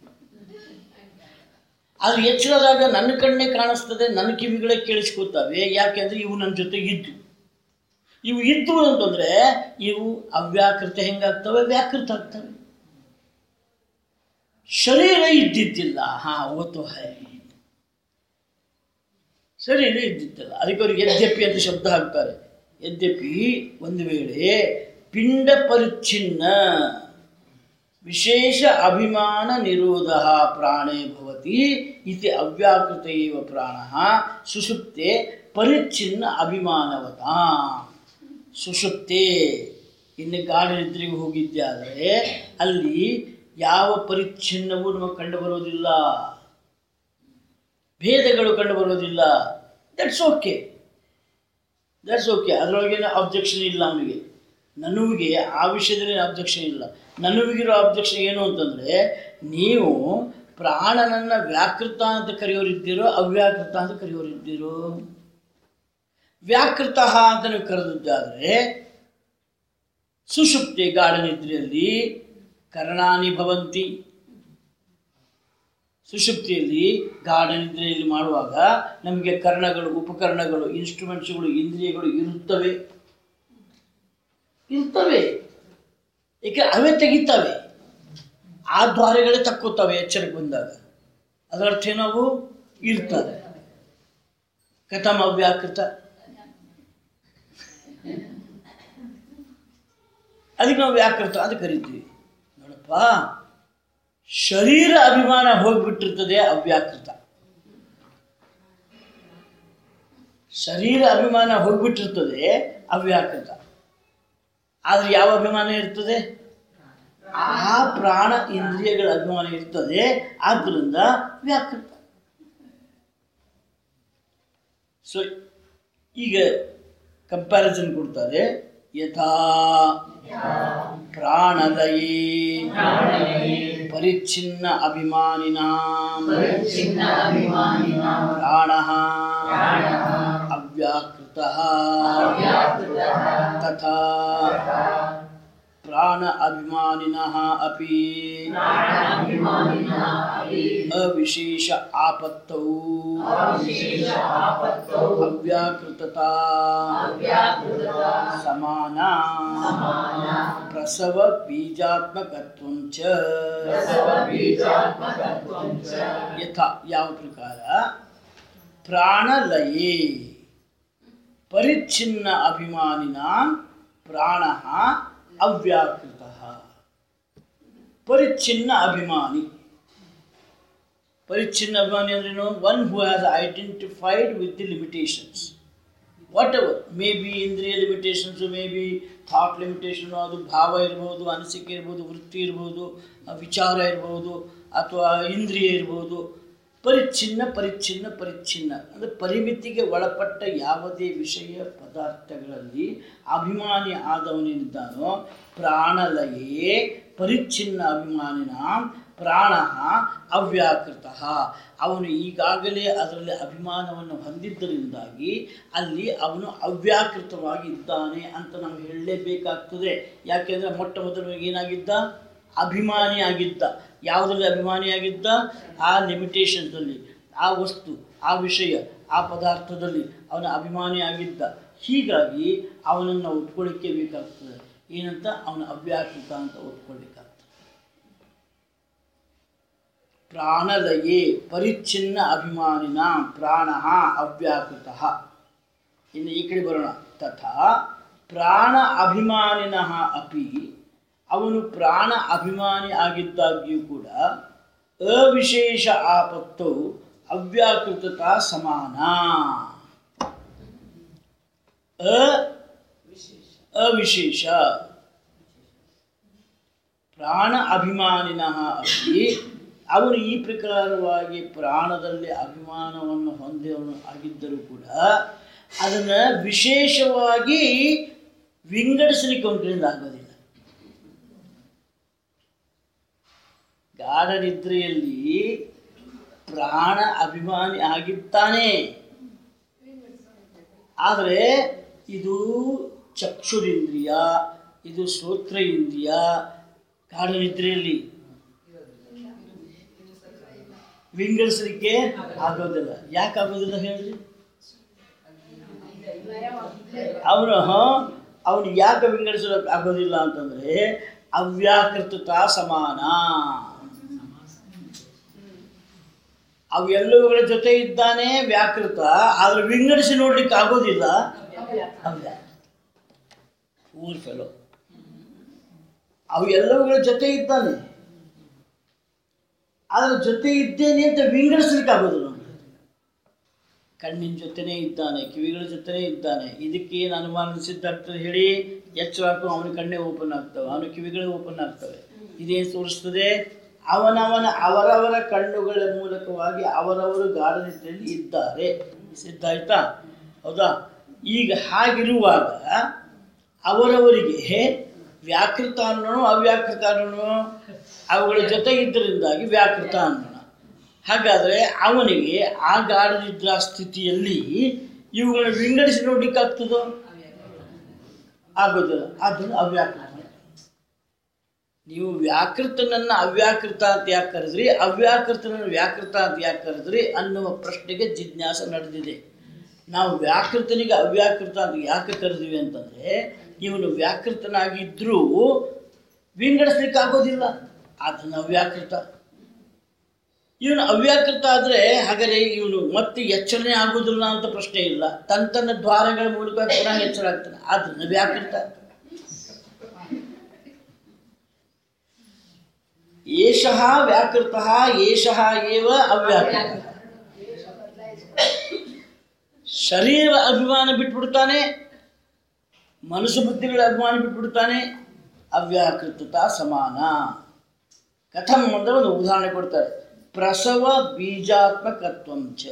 ಆದ್ರೆ ಎಚ್ಚರದಾಗ ನನ್ನ ಕಣ್ಣೇ ಕಾಣಿಸ್ತದೆ ನನ್ನ ಕಿವಿಗಳೇ ಕೇಳಿಸ್ಕೊತಾವೆ ಯಾಕೆಂದ್ರೆ ಇವು ನನ್ನ ಜೊತೆ ಇದ್ದು ಇವು ಇದ್ದು ಅಂತಂದ್ರೆ ಇವು ಅವ್ಯಾಕೃತ ಹೆಂಗಾಗ್ತವೆ ವ್ಯಾಕೃತ ಆಗ್ತವೆ ಶರೀರ ಇದ್ದಿದ್ದಿಲ್ಲ ಹಾ ಓತು ಹೈ ಶರೀರ ಇದ್ದಿದ್ದಿಲ್ಲ ಅದಕ್ಕೆ ಅವ್ರಿಗೆ ಯದ್ಯಪಿ ಅಂತ ಶಬ್ದ ಹಾಕ್ತಾರೆ ಯದ್ಯಪಿ ಒಂದು ವೇಳೆ ಪಿಂಡ ಪರಿಚ್ಛಿನ್ನ ವಿಶೇಷ ಅಭಿಮಾನ ನಿರೋಧ ಪ್ರಾಣೇ ಭವತಿ ಇತಿ ಅವ್ಯಾಕೃತ ಇವ ಪ್ರಾಣ ಸುಷುಪ್ತೆ ಪರಿಚ್ಛಿನ್ನ ಅಭಿಮಾನವತ ಸುಷುಪ್ತೆ ಇನ್ನು ಗಾಢ ನಿದ್ರೆಗೆ ಹೋಗಿದ್ದೆ ಆದರೆ ಅಲ್ಲಿ ಯಾವ ಪರಿಚ್ಛಿನ್ನವೂ ನಮಗೆ ಕಂಡು ಬರೋದಿಲ್ಲ ಭೇದಗಳು ಕಂಡು ಬರೋದಿಲ್ಲ ದಟ್ಸ್ ಓಕೆ ದಟ್ಸ್ ಓಕೆ ಅದರೊಳಗೇನು ಅಬ್ಜೆಕ್ಷನ್ ಇಲ್ಲ ಅವನಿಗೆ ನನವಿಗೆ ಆ ವಿಷಯದಲ್ಲಿ ಅಬ್ಜೆಕ್ಷನ್ ಇಲ್ಲ ನನವಿಗಿರೋ ಅಬ್ಜೆಕ್ಷನ್ ಏನು ಅಂತಂದರೆ ನೀವು ಪ್ರಾಣನನ್ನು ವ್ಯಾಕೃತ ಅಂತ ಕರೆಯೋರಿದ್ದೀರೋ ಅವ್ಯಾಕೃತ ಅಂತ ಕರೆಯೋರಿದ್ದೀರೋ ವ್ಯಾಕೃತ ಅಂತ ನೀವು ಕರೆದಿದ್ದಾದರೆ ಸುಷುಪ್ತಿ ಗಾಢ ನಿದ್ರೆಯಲ್ಲಿ ಕರ್ಣಾನಿ ಭವಂತಿ ಸುಷುಪ್ತಿಯಲ್ಲಿ ಗಾಢ ನಿದ್ರೆಯಲ್ಲಿ ಮಾಡುವಾಗ ನಮಗೆ ಕರ್ಣಗಳು ಉಪಕರಣಗಳು ಇನ್ಸ್ಟ್ರೂಮೆಂಟ್ಸ್ಗಳು ಇಂದ್ರಿಯಗಳು ಇರುತ್ತವೆ ಇರ್ತವೆ ಏಕೆ ಅವೇ ತೆಗಿತವೆ ಆ ದ್ವಾರಗಳೇ ತಕ್ಕೋತವೆ ಎಚ್ಚರಿಕೆ ಬಂದಾಗ ಅದರ ಅರ್ಥ ಏನವು ಇರ್ತದೆ ಕಥಮ ಅವ್ಯಾಕೃತ ಅದಕ್ಕೆ ನಾವು ವ್ಯಾಕೃತ ಅಂತ ಕರಿತೀವಿ ನೋಡಪ್ಪ ಶರೀರ ಅಭಿಮಾನ ಹೋಗ್ಬಿಟ್ಟಿರ್ತದೆ ಅವ್ಯಾಕೃತ ಶರೀರ ಅಭಿಮಾನ ಹೋಗ್ಬಿಟ್ಟಿರ್ತದೆ ಅವ್ಯಾಕೃತ ಆದ್ರೆ ಯಾವ ಅಭಿಮಾನ ಇರ್ತದೆ ಆ ಪ್ರಾಣ ಇಂದ್ರಿಯಗಳ ಅಭಿಮಾನ ಇರ್ತದೆ ಆದ್ದರಿಂದ ವ್ಯಾಕೃತ ಸೊ ಈಗ ಕಂಪ್ಯಾರಿಸನ್ ಕೊಡ್ತಾರೆ ಯಥಾ ಪ್ರಾಣಲಯೇ ಪರಿಚ್ಛಿನ್ನ ಅಭಿಮಾನಿನ ಪರಿಚ್ಛಿನ್ನ ಅಭಿಮಾನಿನಾಂ ಪ್ರಾಣ ಪ್ರಾಣಃ ಅವ್ಯಾಕೃತ ಅವ್ಯಾಕೃತಃ ತಥಾ ಪ್ರಾಣ ಅಭಿಮಾನಿನ ಅಪಿ ಪ್ರಾಣಾಭಿಮಾನಿನಃ ಅಪಿ ಅವಿಶೇಷ ಆಪತ್ತೌ ಅವಿಶೇಷ ಆಪತ್ತೌ ಅವ್ಯಾಕೃತತಾ ಅವ್ಯಾಕೃತತಾ ಸಮಾನ ಸಮಾನ ಪ್ರಸವ ಬೀಜಾತ್ಮಕತ್ವಂ ಚ ಪ್ರಸವ ಬೀಜಾತ್ಮಕತ್ವಂ ಚ ಯಥಾ ಯಾವ ಪ್ರಕಾರ ಪ್ರಾಣಲಯೇ ಪರಿಚ್ಛಿನ್ನ ಅಭಿಮಾನಿನ ಪ್ರಾಣ ಅವ್ಯಾಕೃತ ಪರಿಚ್ಛಿನ್ನ ಅಭಿಮಾನಿ ಪರಿಚ್ಛಿನ್ನ ಅಭಿಮಾನಿ ಅಂದ್ರೇನು one who has identified with the limitations whatever may be ಇಂದ್ರಿಯ limitations may be thought limitation ಅದು ಭಾವ ಇರ್ಬೋದು ಅನಿಸಿಕೆ ಇರ್ಬೋದು ವೃತ್ತಿ ಇರ್ಬೋದು ಆ ವಿಚಾರ ಇರ್ಬೋದು ಅಥವಾ ಇಂದ್ರಿಯ ಇರ್ಬೋದು ಪರಿಚ್ಛಿನ್ನ ಪರಿಚ್ಛಿನ್ನ ಪರಿಚ್ಛಿನ್ನ ಅಂದರೆ ಪರಿಮಿತಿಗೆ ಒಳಪಟ್ಟ ಯಾವುದೇ ವಿಷಯ ಪದಾರ್ಥಗಳಲ್ಲಿ ಅಭಿಮಾನಿ ಆದವನಿದ್ದಾನೋ ಪ್ರಾಣಲಯೇ ಪರಿಚ್ಛಿನ್ನ ಅಭಿಮಾನಿನ ಪ್ರಾಣ ಅವ್ಯಾಕೃತ ಅವನು ಈಗಾಗಲೇ ಅದರಲ್ಲಿ ಅಭಿಮಾನವನ್ನು ಹೊಂದಿದ್ದರಿಂದಾಗಿ ಅಲ್ಲಿ ಅವನು ಅವ್ಯಾಕೃತವಾಗಿ ಇದ್ದಾನೆ ಅಂತ ನಾವು ಹೇಳಲೇಬೇಕಾಗ್ತದೆ ಯಾಕೆಂದರೆ ಮೊಟ್ಟ ಮೊದಲು ಏನಾಗಿದ್ದ ಅಭಿಮಾನಿ ಆಗಿದ್ದ ಯಾವುದರಲ್ಲಿ ಅಭಿಮಾನಿಯಾಗಿದ್ದ ಆ ಲಿಮಿಟೇಷನ್ಸಲ್ಲಿ ಆ ವಸ್ತು ಆ ವಿಷಯ ಆ ಪದಾರ್ಥದಲ್ಲಿ ಅವನ ಅಭಿಮಾನಿ ಆಗಿದ್ದ ಹೀಗಾಗಿ ಅವನನ್ನು ಒಪ್ಕೊಳ್ಳಿಕ್ಕೆ ಬೇಕಾಗ್ತದೆ ಏನಂತ ಅವನ ಅವ್ಯಾಕೃತ ಅಂತ ಒಪ್ಕೊಳ್ಬೇಕಾಗ್ತದೆ ಪ್ರಾಣಲಯೇ ಪರಿಚ್ಛಿನ್ನ ಅಭಿಮಾನಿನ ಪ್ರಾಣ ಅವ್ಯಾಕೃತ ಇನ್ನು ಈ ಕಡೆ ಬರೋಣ ತಥಾ ಪ್ರಾಣ ಅಭಿಮಾನಿನ ಅಪಿ ಅವನು ಪ್ರಾಣ ಅಭಿಮಾನಿ ಆಗಿದ್ದಾಗ್ಯೂ ಕೂಡ ಅವಿಶೇಷ ಆಪತ್ತು ಅವ್ಯಾಕೃತತ ಸಮಾನ ಅ ಅವಿಶೇಷ ಪ್ರಾಣ ಅಭಿಮಾನಿನ ಅಪಿ ಅವನು ಈ ಪ್ರಕಾರವಾಗಿ ಪ್ರಾಣದಲ್ಲಿ ಅಭಿಮಾನವನ್ನು ಹೊಂದಿದವನು ಆಗಿದ್ದರೂ ಕೂಡ ಅದನ್ನು ವಿಶೇಷವಾಗಿ ವಿಂಗಡಿಸಲಿಕ್ಕೆ ಅವನ ಕಡೆಯಿಂದ ಆಗೋದಿಲ್ಲ ಗಾಢ ನಿದ್ರೆಯಲ್ಲಿ ಪ್ರಾಣ ಅಭಿಮಾನಿ ಆಗಿದ್ದಾನೆ ಆದರೆ ಇದು ಚಕ್ಷುರಿಂದ್ರಿಯ ಇದು ಶ್ರೋತ್ರ ಇಂದ್ರಿಯ ಗಾಢ ನಿದ್ರೆಯಲ್ಲಿ ವಿಂಗಡಿಸಲಿಕ್ಕೆ ಆಗೋದಿಲ್ಲ ಯಾಕೆ ಆಗೋದಿಲ್ಲ ಹೇಳ್ರಿ ಅವನು ಅವನು ಯಾಕೆ ವಿಂಗಡಿಸಲಿಕ್ಕೆ ಆಗೋದಿಲ್ಲ ಅಂತಂದ್ರೆ ಅವ್ಯಾಕೃತತ ಸಮಾನ ಅವೆಲ್ಲವುಗಳ ಜೊತೆ ಇದ್ದಾನೆ ವ್ಯಾಕೃತ ಆದ್ರೆ ವಿಂಗಡಿಸಿ ನೋಡ್ಲಿಕ್ಕೆ ಆಗೋದಿಲ್ಲ ಅವ್ಯಾಕೃತ ಊರ್ ಫೆಲೋ ಅವು ಎಲ್ಲವುಗಳ ಜೊತೆ ಇದ್ದಾನೆ ಅದ್ರ ಜೊತೆ ಇದ್ದೇನೆ ಅಂತ ವಿಂಗಡಿಸ್ಲಿಕ್ಕೆ ಆಗೋದಿಲ್ಲ ಅವ್ನಿಗೆ. ಕಣ್ಣಿನ ಜೊತೆನೇ ಇದ್ದಾನೆ ಕಿವಿಗಳ ಜೊತೆನೇ ಇದ್ದಾನೆ ಇದಕ್ಕೆ ಏನು ಅನುಮಾನಿಸಿದ ಡಾಕ್ಟರ್ ಹೇಳಿ ಎಚ್ಚರ ಹಾಕು ಅವನ ಕಣ್ಣೇ ಓಪನ್ ಆಗ್ತವೆ ಅವನ ಕಿವಿಗಳೇ ಓಪನ್ ಆಗ್ತವೆ ಇದೇನು ತೋರಿಸ್ತದೆ ಅವನವನ ಅವರವರ ಕಣ್ಣುಗಳ ಮೂಲಕವಾಗಿ ಅವರವರು ಗಾಢನಿದ್ರೆಯಲ್ಲಿ ಇದ್ದಾರೆ ಸಿದ್ಧ ಆಯ್ತಾ ಹೌದಾ ಈಗ ಹಾಗಿರುವಾಗ ಅವರವರಿಗೆ ವ್ಯಾಕೃತ ಅನ್ನೋಣ ಅವ್ಯಾಕೃತ ಅನ್ನೋಣ ಅವುಗಳ ಜೊತೆ ಇದ್ದರಿಂದಾಗಿ ವ್ಯಾಕೃತ ಅನ್ನೋಣ ಹಾಗಾದರೆ ಅವನಿಗೆ ಆ ಗಾಢನಿದ್ರಾ ಸ್ಥಿತಿಯಲ್ಲಿ ಇವುಗಳನ್ನ ವಿಂಗಡಿಸಿ ನೋಡ್ಲಿಕ್ಕಾಗ್ತದೋ ಆಗೋದಿಲ್ಲ ಅದನ್ನು ಅವ್ಯಾಕೃತ ನೀವು ವ್ಯಾಕೃತನನ್ನ ಅವ್ಯಾಕೃತ ಅಂತ ಯಾಕೆ ಕರೆದ್ರಿ ಅವ್ಯಾಕೃತನನ್ನು ವ್ಯಾಕೃತ ಅಂತ ಯಾಕೆ ಕರೆದ್ರಿ ಅನ್ನುವ ಪ್ರಶ್ನೆಗೆ ಜಿಜ್ಞಾಸ ನಡೆದಿದೆ ನಾವು ವ್ಯಾಕೃತನಿಗೆ ಅವ್ಯಾಕೃತ ಅಂತ ಯಾಕೆ ಕರೆದಿವಿ ಅಂತಂದರೆ ಇವನು ವ್ಯಾಕೃತನಾಗಿದ್ದರೂ ವಿಂಗಡಿಸ್ಲಿಕ್ಕೆ ಆಗೋದಿಲ್ಲ ಅದನ್ನು ಅವ್ಯಾಕೃತ ಇವನು ಅವ್ಯಾಕೃತ ಆದರೆ ಹಾಗಾದರೆ ಇವನು ಮತ್ತೆ ಎಚ್ಚರಣೆ ಆಗೋದಿಲ್ಲ ಅಂತ ಪ್ರಶ್ನೆ ಇಲ್ಲ ತನ್ನ ತನ್ನ ದ್ವಾರಗಳ ಮೂಲಕ ಪುನಃ ಎಚ್ಚರ ಆಗ್ತಾನೆ ಅದನ್ನು ವ್ಯಾಕೃತ ಏಷಃ ವ್ಯಾಕೃತಃ ಏಷಃ ಏವ ಅವ್ಯಾಕೃತ ಶರೀರ ಅಭಿಮಾನ ಬಿಟ್ಬಿಡ್ತಾನೆ ಮನಸ್ಸು ಬುದ್ಧಿಗಳ ಅಭಿಮಾನ ಬಿಟ್ಬಿಡ್ತಾನೆ ಅವ್ಯಾಕೃತತ ಸಮಾನ ಕಥಂ ಅಂದ್ರೆ ಒಂದು ಉದಾಹರಣೆ ಕೊಡ್ತಾರೆ ಪ್ರಸವ ಬೀಜಾತ್ಮಕತ್ವಂ ಚ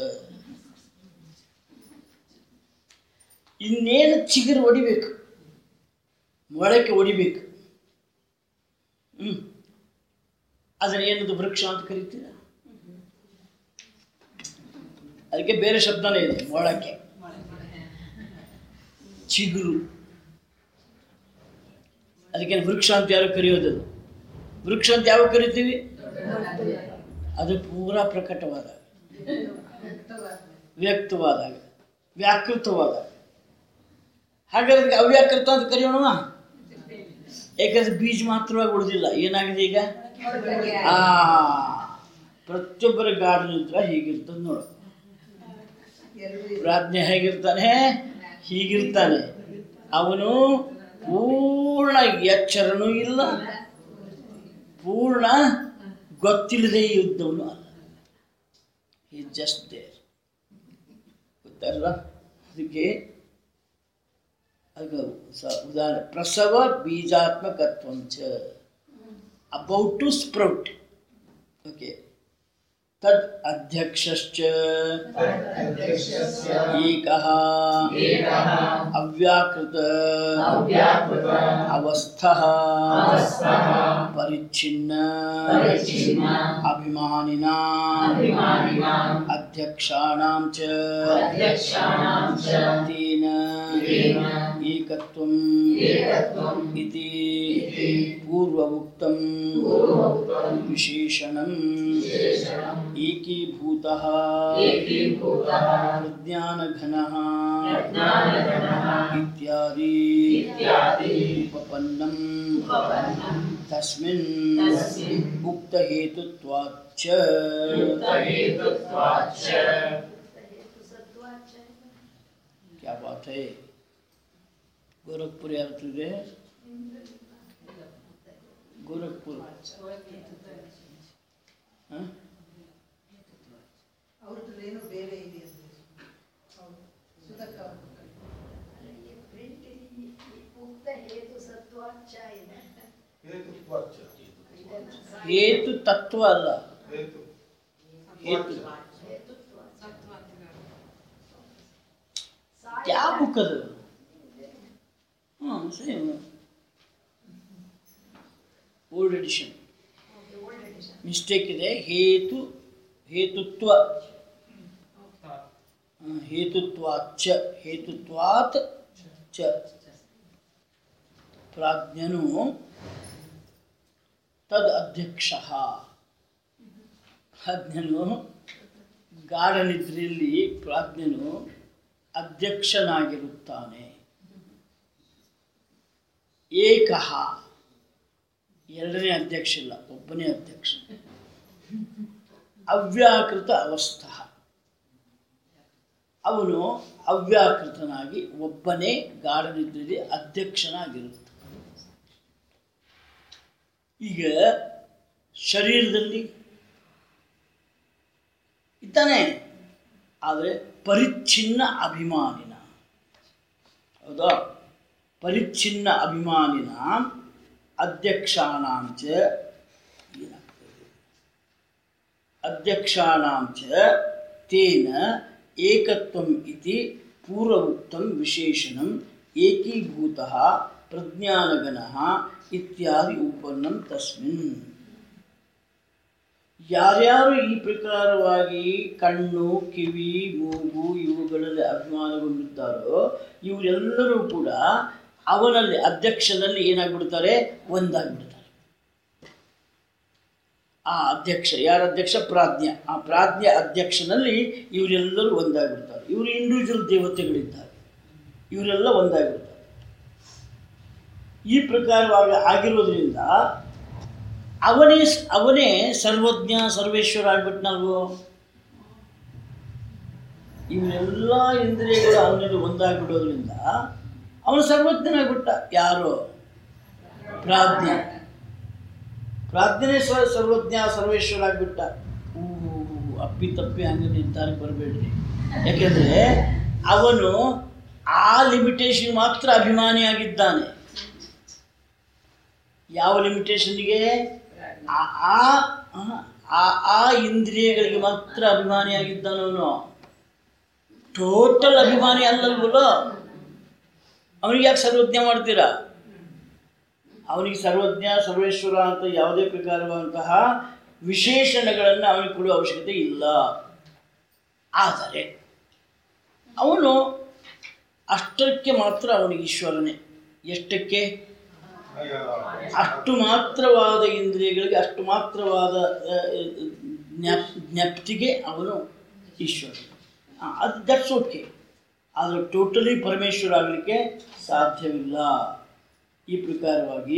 ಇನ್ನೇನು ಚಿಗುರು ಹೊಡಿಬೇಕು ಮೊಳಕೆ ಹೊಡಿಬೇಕು ಹ್ಮ್ ಅದನ್ನ ಏನದು ವೃಕ್ಷ ಅಂತ ಕರಿತೀರ ಅದಕ್ಕೆ ಬೇರೆ ಶಬ್ದನೇ ಇದೆ ಮೊಳಕೆ ಚಿಗುರು ಅದಕ್ಕೆ ವೃಕ್ಷ ಅಂತ ಯಾರು ಕರೆಯೋದದು ವೃಕ್ಷ ಅಂತ ಯಾವಾಗ ಕರಿತೀವಿ ಅದು ಪೂರಾ ಪ್ರಕಟವಾದಾಗ ವ್ಯಕ್ತವಾದಾಗ ವ್ಯಾಕೃತವಾದಾಗ ಹಾಗಾದ್ರೆ ಅದಕ್ಕೆ ಅವ್ಯಾಕೃತ ಅಂತ ಕರೆಯೋಣ ಯಾಕಂದ್ರೆ ಬೀಜ ಮಾತ್ರವಾಗಿ ಉಳಿದಿಲ್ಲ ಏನಾಗಿದೆ ಈಗ ಆ ಪ್ರತಿಯೊಬ್ಬರ ಗಾರ್ಡನ್ ಹೀಗಿರ್ತದೆ ನೋಡು ಪ್ರಾಜ್ಞೆ ಹೇಗಿರ್ತಾನೆ ಹೀಗಿರ್ತಾನೆ ಅವನು ಪೂರ್ಣ ಎಚ್ಚರನೂ ಇಲ್ಲ ಪೂರ್ಣ ಗೊತ್ತಿಲ್ಲದೆ ಇದ್ದವನು ಅಲ್ಲ ಈ ಜಸ್ಟ್ ದೇರ್ ಗೊತ್ತಲ್ಲ ಅದಕ್ಕೆ ಅದು ಸ- ಉದಾಹರಣೆ ಪ್ರಸವ ಬೀಜಾತ್ಮಕತ್ವಂಚ ಅಬೌಟ್ ಟು ಸ್ಪ್ರೌಟ್ ಓಕೆ ತದ್ ಅಧ್ಯಕ್ಷಶ್ಚ ಏಕಃ ಅವ್ಯಾಕೃತ ಅವಸ್ಥಃ ಪರಿಚ್ಛಿನ್ನ ಅಭಿಮಾನಿನಾ ಅಧ್ಯಕ್ಷಾಣಾಂ ಚ ತೇನ ಏಕತ್ವಂ ಇತಿ ಪೂರ್ವವುಕ್ತಂ ವಿಶೇಷಣಂ ಏಕೀಭೂತಃ ಪ್ರಜ್ಞಾನಘನಃ ಇತ್ಯಾದಿ ಉಪಪನ್ನಂ ತಸ್ಮಿನ್ तस्मिन् उक्तहेतुत्वाच्च युक्तहेतुत्वाच्च क्या बात है गोरखपुर ಯಾವ್ದಿದೆ ಗೋರಖ್ಪುರ್ ಹ? ಅವ್ರದ್ದೇನು ಬೇರೆ ಇದೆ ಅಂತ ಹೌದು ಸುಧಕ್ಕ ಅವ್ರ book ಅಲ್ಲಿ. ಹೇತು ತತ್ವ ಅಲ್ಲ ಹೇತು ಯಾವ ಬುಕ್ ಅದು ಹಾಂ ಸೇಮ್ ಓಲ್ಡ್ ಎಡಿಷನ್ ಮಿಸ್ಟೇಕ್ ಇದೆ ಹೇತು ಹೇತುತ್ವ ಹ, ಹೇತುತ್ವಾಚ್ಚ ಹೇತುತ್ವಾತ್ ಚ ಪ್ರಾಜ್ಞನು ತದ್ ಅಧ್ಯಕ್ಷ ಪ್ರಾಜ್ಞನು ಗಾಢನಿದ್ರೆಯಲ್ಲಿ ಪ್ರಾಜ್ಞನು ಅಧ್ಯಕ್ಷನಾಗಿರುತ್ತಾನೆ ಏಕಃ ಎರಡನೇ ಅಧ್ಯಕ್ಷ ಇಲ್ಲ ಒಬ್ಬನೇ ಅಧ್ಯಕ್ಷ ಅವ್ಯಾಕೃತ ಅವಸ್ಥ ಅವನು ಅವ್ಯಾಕೃತನಾಗಿ ಒಬ್ಬನೇ ಗಾಢನಿದ್ರೆಯಲ್ಲಿ ಅಧ್ಯಕ್ಷನಾಗಿರುತ್ತಾನೆ ಈಗ ಶರೀರದಲ್ಲಿ ಇದ್ದಾನೆ ಆದರೆ ಪರಿಚ್ಛಿನ್ನ ಅಭಿಮಾನಿನ ಹೌದಾ ಪರಿಚ್ಛಿನ್ನ ಅಭಿಮಾನಿನ ಅಧ್ಯಕ್ಷಾನಾಂಚ ಏನಾಗ್ತದೆ ಅಧ್ಯಕ್ಷಾನಾಂಚ ತೇನ ಏಕತ್ವಂ ಇತಿ ಪೂರ್ವೋಕ್ತಂ ವಿಶೇಷಣಂ ಏಕೀಭೂತಃ ಪ್ರಜ್ಞಾನಗಣಃ ಇತ್ಯಾದಿ ಉಪನ್ನಂ ತಸ್ಮಿನ್ ಯಾರ್ಯಾರು ಈ ಪ್ರಕಾರವಾಗಿ ಕಣ್ಣು ಕಿವಿ ಮೂಗು ಇವುಗಳಲ್ಲಿ ಅಭಿಮಾನಗೊಂಡಿದ್ದಾರೋ ಇವರೆಲ್ಲರೂ ಕೂಡ ಅವನಲ್ಲಿ ಅಧ್ಯಕ್ಷನಲ್ಲಿ ಏನಾಗ್ಬಿಡ್ತಾರೆ ಒಂದಾಗ್ಬಿಡ್ತಾರೆ ಆ ಅಧ್ಯಕ್ಷ ಯಾರ ಅಧ್ಯಕ್ಷ ಪ್ರಾಜ್ಞ ಆ ಪ್ರಾಜ್ಞ ಅಧ್ಯಕ್ಷನಲ್ಲಿ ಇವರೆಲ್ಲರೂ ಒಂದಾಗ್ಬಿಡ್ತಾರೆ ಇವರು ಇಂಡಿವಿಜುವಲ್ ದೇವತೆಗಳಿದ್ದಾರೆ ಇವರೆಲ್ಲ ಒಂದಾಗ್ಬಿಡ್ತಾರೆ ಈ ಪ್ರಕಾರವಾಗಿ ಆಗಿರೋದ್ರಿಂದ ಅವನೇ ಅವನೇ ಸರ್ವಜ್ಞ ಸರ್ವೇಶ್ವರ ಆಗ್ಬಿಟ್ನಲ್ವೋ ಇವರೆಲ್ಲ ಇಂದ್ರಿಯಗಳು ಅವನಲ್ಲಿ ಒಂದಾಗ್ಬಿಡೋದ್ರಿಂದ ಅವನು ಸರ್ವಜ್ಞನಾಗ್ಬಿಟ್ಟ ಯಾರು ಪ್ರಾಜ್ಞ ಪ್ರಾಜ್ಞನೇ ಸ್ವ ಸರ್ವಜ್ಞ ಸರ್ವೇಶ್ವರ ಆಗ್ಬಿಟ್ಟ ಊ ಅಪ್ಪಿ ತಪ್ಪಿ ಹಂಗೆ ನಿರ್ಧಾರಕ್ಕೆ ಬರಬೇಡ್ರಿ ಯಾಕೆಂದರೆ ಅವನು ಆ ಲಿಮಿಟೇಷನ್ ಮಾತ್ರ ಅಭಿಮಾನಿಯಾಗಿದ್ದಾನೆ ಯಾವ ಲಿಮಿಟೇಷನ್ಗೆ ಆ ಆ- ಆ ಆ ಇಂದ್ರಿಯಗಳಿಗೆ ಮಾತ್ರ ಅಭಿಮಾನಿಯಾಗಿದ್ದಾನವನು ಟೋಟಲ್ ಅಭಿಮಾನಿ ಅಲ್ಲಲ್ವಲ್ಲೋ ಅವನಿಗೆ ಯಾಕೆ ಸರ್ವಜ್ಞ ಮಾಡ್ತೀರಾ ಅವನಿಗೆ ಸರ್ವಜ್ಞ ಸರ್ವೇಶ್ವರ ಅಂತ ಯಾವುದೇ ಪ್ರಕಾರವಾದಂತಹ ವಿಶೇಷಣಗಳನ್ನು ಅವನಿಗೆ ಕೊಡುವ ಅವಶ್ಯಕತೆ ಇಲ್ಲ ಆದರೆ ಅವನು ಅಷ್ಟಕ್ಕೆ ಮಾತ್ರ ಅವನಿಗೆ ಈಶ್ವರನೇ ಎಷ್ಟಕ್ಕೆ ಅಷ್ಟು ಮಾತ್ರವಾದ ಇಂದ್ರಿಯಗಳಿಗೆ ಅಷ್ಟು ಮಾತ್ರವಾದ ಆ, ಜ್ಞಾಪ್ ಜ್ಞಪ್ತಿಗೆ ಅವನು ಈಶ್ವರ ಆ, ಅದು ದಟ್ಸ್ ಓಕೆ ಆದರೆ ಟೋಟಲಿ ಪರಮೇಶ್ವರ ಆಗಲಿಕ್ಕೆ ಸಾಧ್ಯವಿಲ್ಲ ಈ ಪ್ರಕಾರವಾಗಿ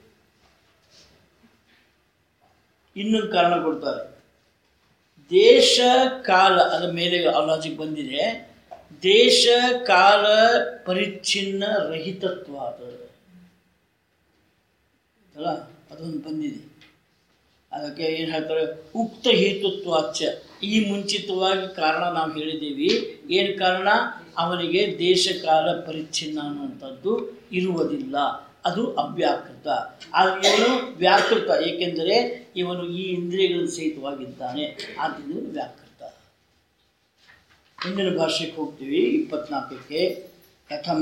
ಇನ್ನೊಂದು ಕಾರಣ ಕೊಡ್ತಾರೆ ದೇಶ ಕಾಲ ಅದರ ಮೇಲೆ ಲಾಜಿಕ್ ಬಂದಿದೆ ದೇಶ ಕಾಲ ಪರಿಚ್ಛಿನ್ನ ರಹಿತತ್ವ ಅದು ಅಲ್ಲ ಅದೊಂದು ಬಂದಿದೆ ಅದಕ್ಕೆ ಏನು ಹೇಳ್ತಾರೆ ಉಕ್ತ ಹೇತುತ್ವಾಚ ಈ ಮುಂಚಿತವಾಗಿ ಕಾರಣ ನಾವು ಹೇಳಿದ್ದೀವಿ ಏನು ಕಾರಣ ಅವನಿಗೆ ದೇಶ ಕಾಲ ಪರಿಚ್ಛಿನ್ನ ಅನ್ನುವಂಥದ್ದು ಇರುವುದಿಲ್ಲ ಅದು ಅವ್ಯಾಕೃತ ಆದರೆ ಇವನು ವ್ಯಾಕೃತ ಏಕೆಂದರೆ ಇವನು ಈ ಇಂದ್ರಿಯಗಳ ಸಹಿತವಾಗಿದ್ದಾನೆ ಆದ್ದರಿಂದ ಇವನು ವ್ಯಾಕೃತ ಮುಂದಿನ ಭಾಷೆಗೆ ಹೋಗ್ತೀವಿ ಇಪ್ಪತ್ನಾಲ್ಕಕ್ಕೆ ಕಥಂ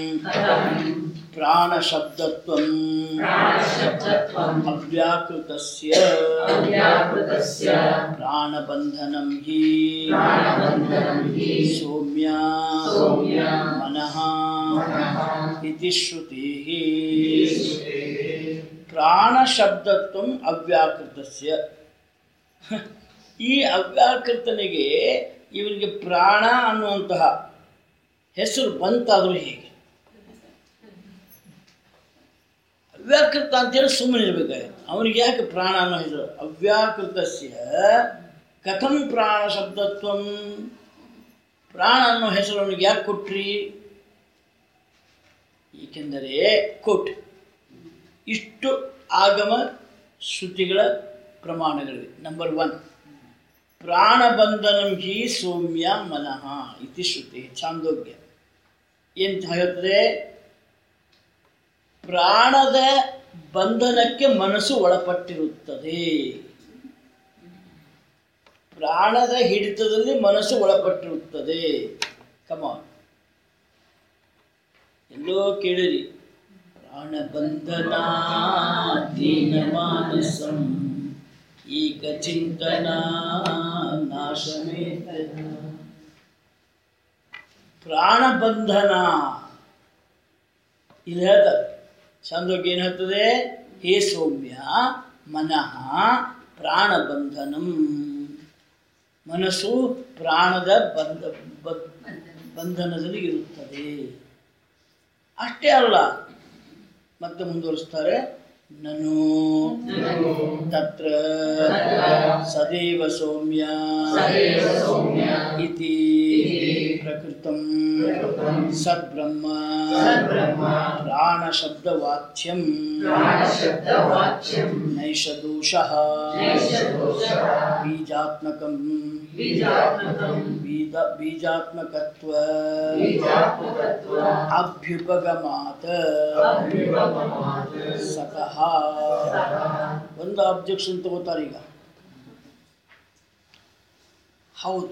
ಪ್ರಾಣಶಬ್ದತ್ವಂ ಪ್ರಾಣಶಬ್ದತ್ವಂ ಅವ್ಯಾಕೃತಸ್ಯ ಅವ್ಯಾಕೃತಸ್ಯ ಪ್ರಾಣಬಂಧನಂ ಹಿ ಪ್ರಾಣಬಂಧನಂ ಹಿ ಸೌಮ್ಯ ಸೌಮ್ಯ ಮನಃ ಮನಃ ಇತಿ ಶ್ರುತಿಃ ಪ್ರಾಣಶಬ್ದತ್ವಂ ಅವ್ಯಾಕೃತಸ್ಯ ಈ ಅವ್ಯಾಕೃತನಿಗೆ ಇವನಿಗೆ ಪ್ರಾಣ ಅನ್ನುವಂತಹ ಹೆಸರು ಬಂತಾದರೂ ಹೇಗೆ ಅವ್ಯಾಕೃತ ಅಂತೇಳಿ ಸುಮ್ಮನೆ ಇರ್ಬೇಕು ಅವನಿಗೆ ಯಾಕೆ ಪ್ರಾಣ ಅನ್ನೋ ಹೆಸರು ಅವ್ಯಾಕೃತಸ್ಯ ಕಥಂ ಪ್ರಾಣ ಶಬ್ದತ್ವಂ ಪ್ರಾಣ ಅನ್ನೋ ಹೆಸರು ಅವನಿಗೆ ಯಾಕೆ ಕೊಟ್ರಿ ಏಕೆಂದರೆ ಕೋಟ್ ಇಷ್ಟು ಆಗಮ ಶ್ರುತಿಗಳ ಪ್ರಮಾಣಗಳಿವೆ ನಂಬರ್ ಒನ್ ಪ್ರಾಣಬಂಧನಂ ಹಿ ಸೌಮ್ಯ ಮನಃ ಇತಿ ಶ್ರುತಿ ಚಾಂದೋಗ್ಯ ಏನು ಹೇಳ್ತದೆ ಪ್ರಾಣದ ಬಂಧನಕ್ಕೆ ಮನಸ್ಸು ಒಳಪಟ್ಟಿರುತ್ತದೆ ಪ್ರಾಣದ ಹಿಡಿತದಲ್ಲಿ ಮನಸ್ಸು ಒಳಪಟ್ಟಿರುತ್ತದೆ ಕಮಾನ್ ಎಲ್ಲೋ ಕೇಳಿರಿ ಪ್ರಾಣಬಂಧನ ದೀನ ಮಾನಸಂ ಏಕ ಚಿಂತನ ನಾಶಮೇ ಪ್ರಾಣಬಂಧನ ಇಲ್ಲಿ ಹೇಳ್ತಾರೆ ಛಂದೋಗಿ ಏನು ಹೇಳ್ತದೆ ಹೇ ಸೌಮ್ಯ ಮನಃ ಪ್ರಾಣಬಂಧನಂ ಮನಸ್ಸು ಪ್ರಾಣದ ಬಂಧ ಬ- ಬಂಧನದಲ್ಲಿ ಇರುತ್ತದೆ ಅಷ್ಟೇ ಅಲ್ಲ ಮತ್ತೆ ಮುಂದುವರಿಸ್ತಾರೆ ನನು ತತ್ರ ಸದೇವ ಸೌಮ್ಯ ಸದೇವ ಸೌಮ್ಯ ಇತಿ ಪ್ರಕೃತಂ ಸದ್ಬ್ರಹ್ಮ ಸದ್ಬ್ರಹ್ಮ ಪ್ರಾಣಶಬ್ದವಾಚ್ಯಂ ಪ್ರಾಣಶಬ್ದವಾಚ್ಯಂ ನೈಷ ದೋಷಃ ನೈಷ ದೋಷಃ ಬೀಜಾತ್ಮಕಂ ಬೀಜಾತ್ಮಕಂ ಬೀಜ ಬೀಜಾತ್ಮಕತ್ವ ಬೀಜಾತ್ಮಕತ್ವ ಅಭ್ಯುಪಗಮಾತ್ ಅಭ್ಯುಪಗಮಾತ್ ಸತಃ ಒಂದು ಅಬ್ಜೆಕ್ಷನ್ ತಗೋತಾರೆ ಈಗ ಹೌದು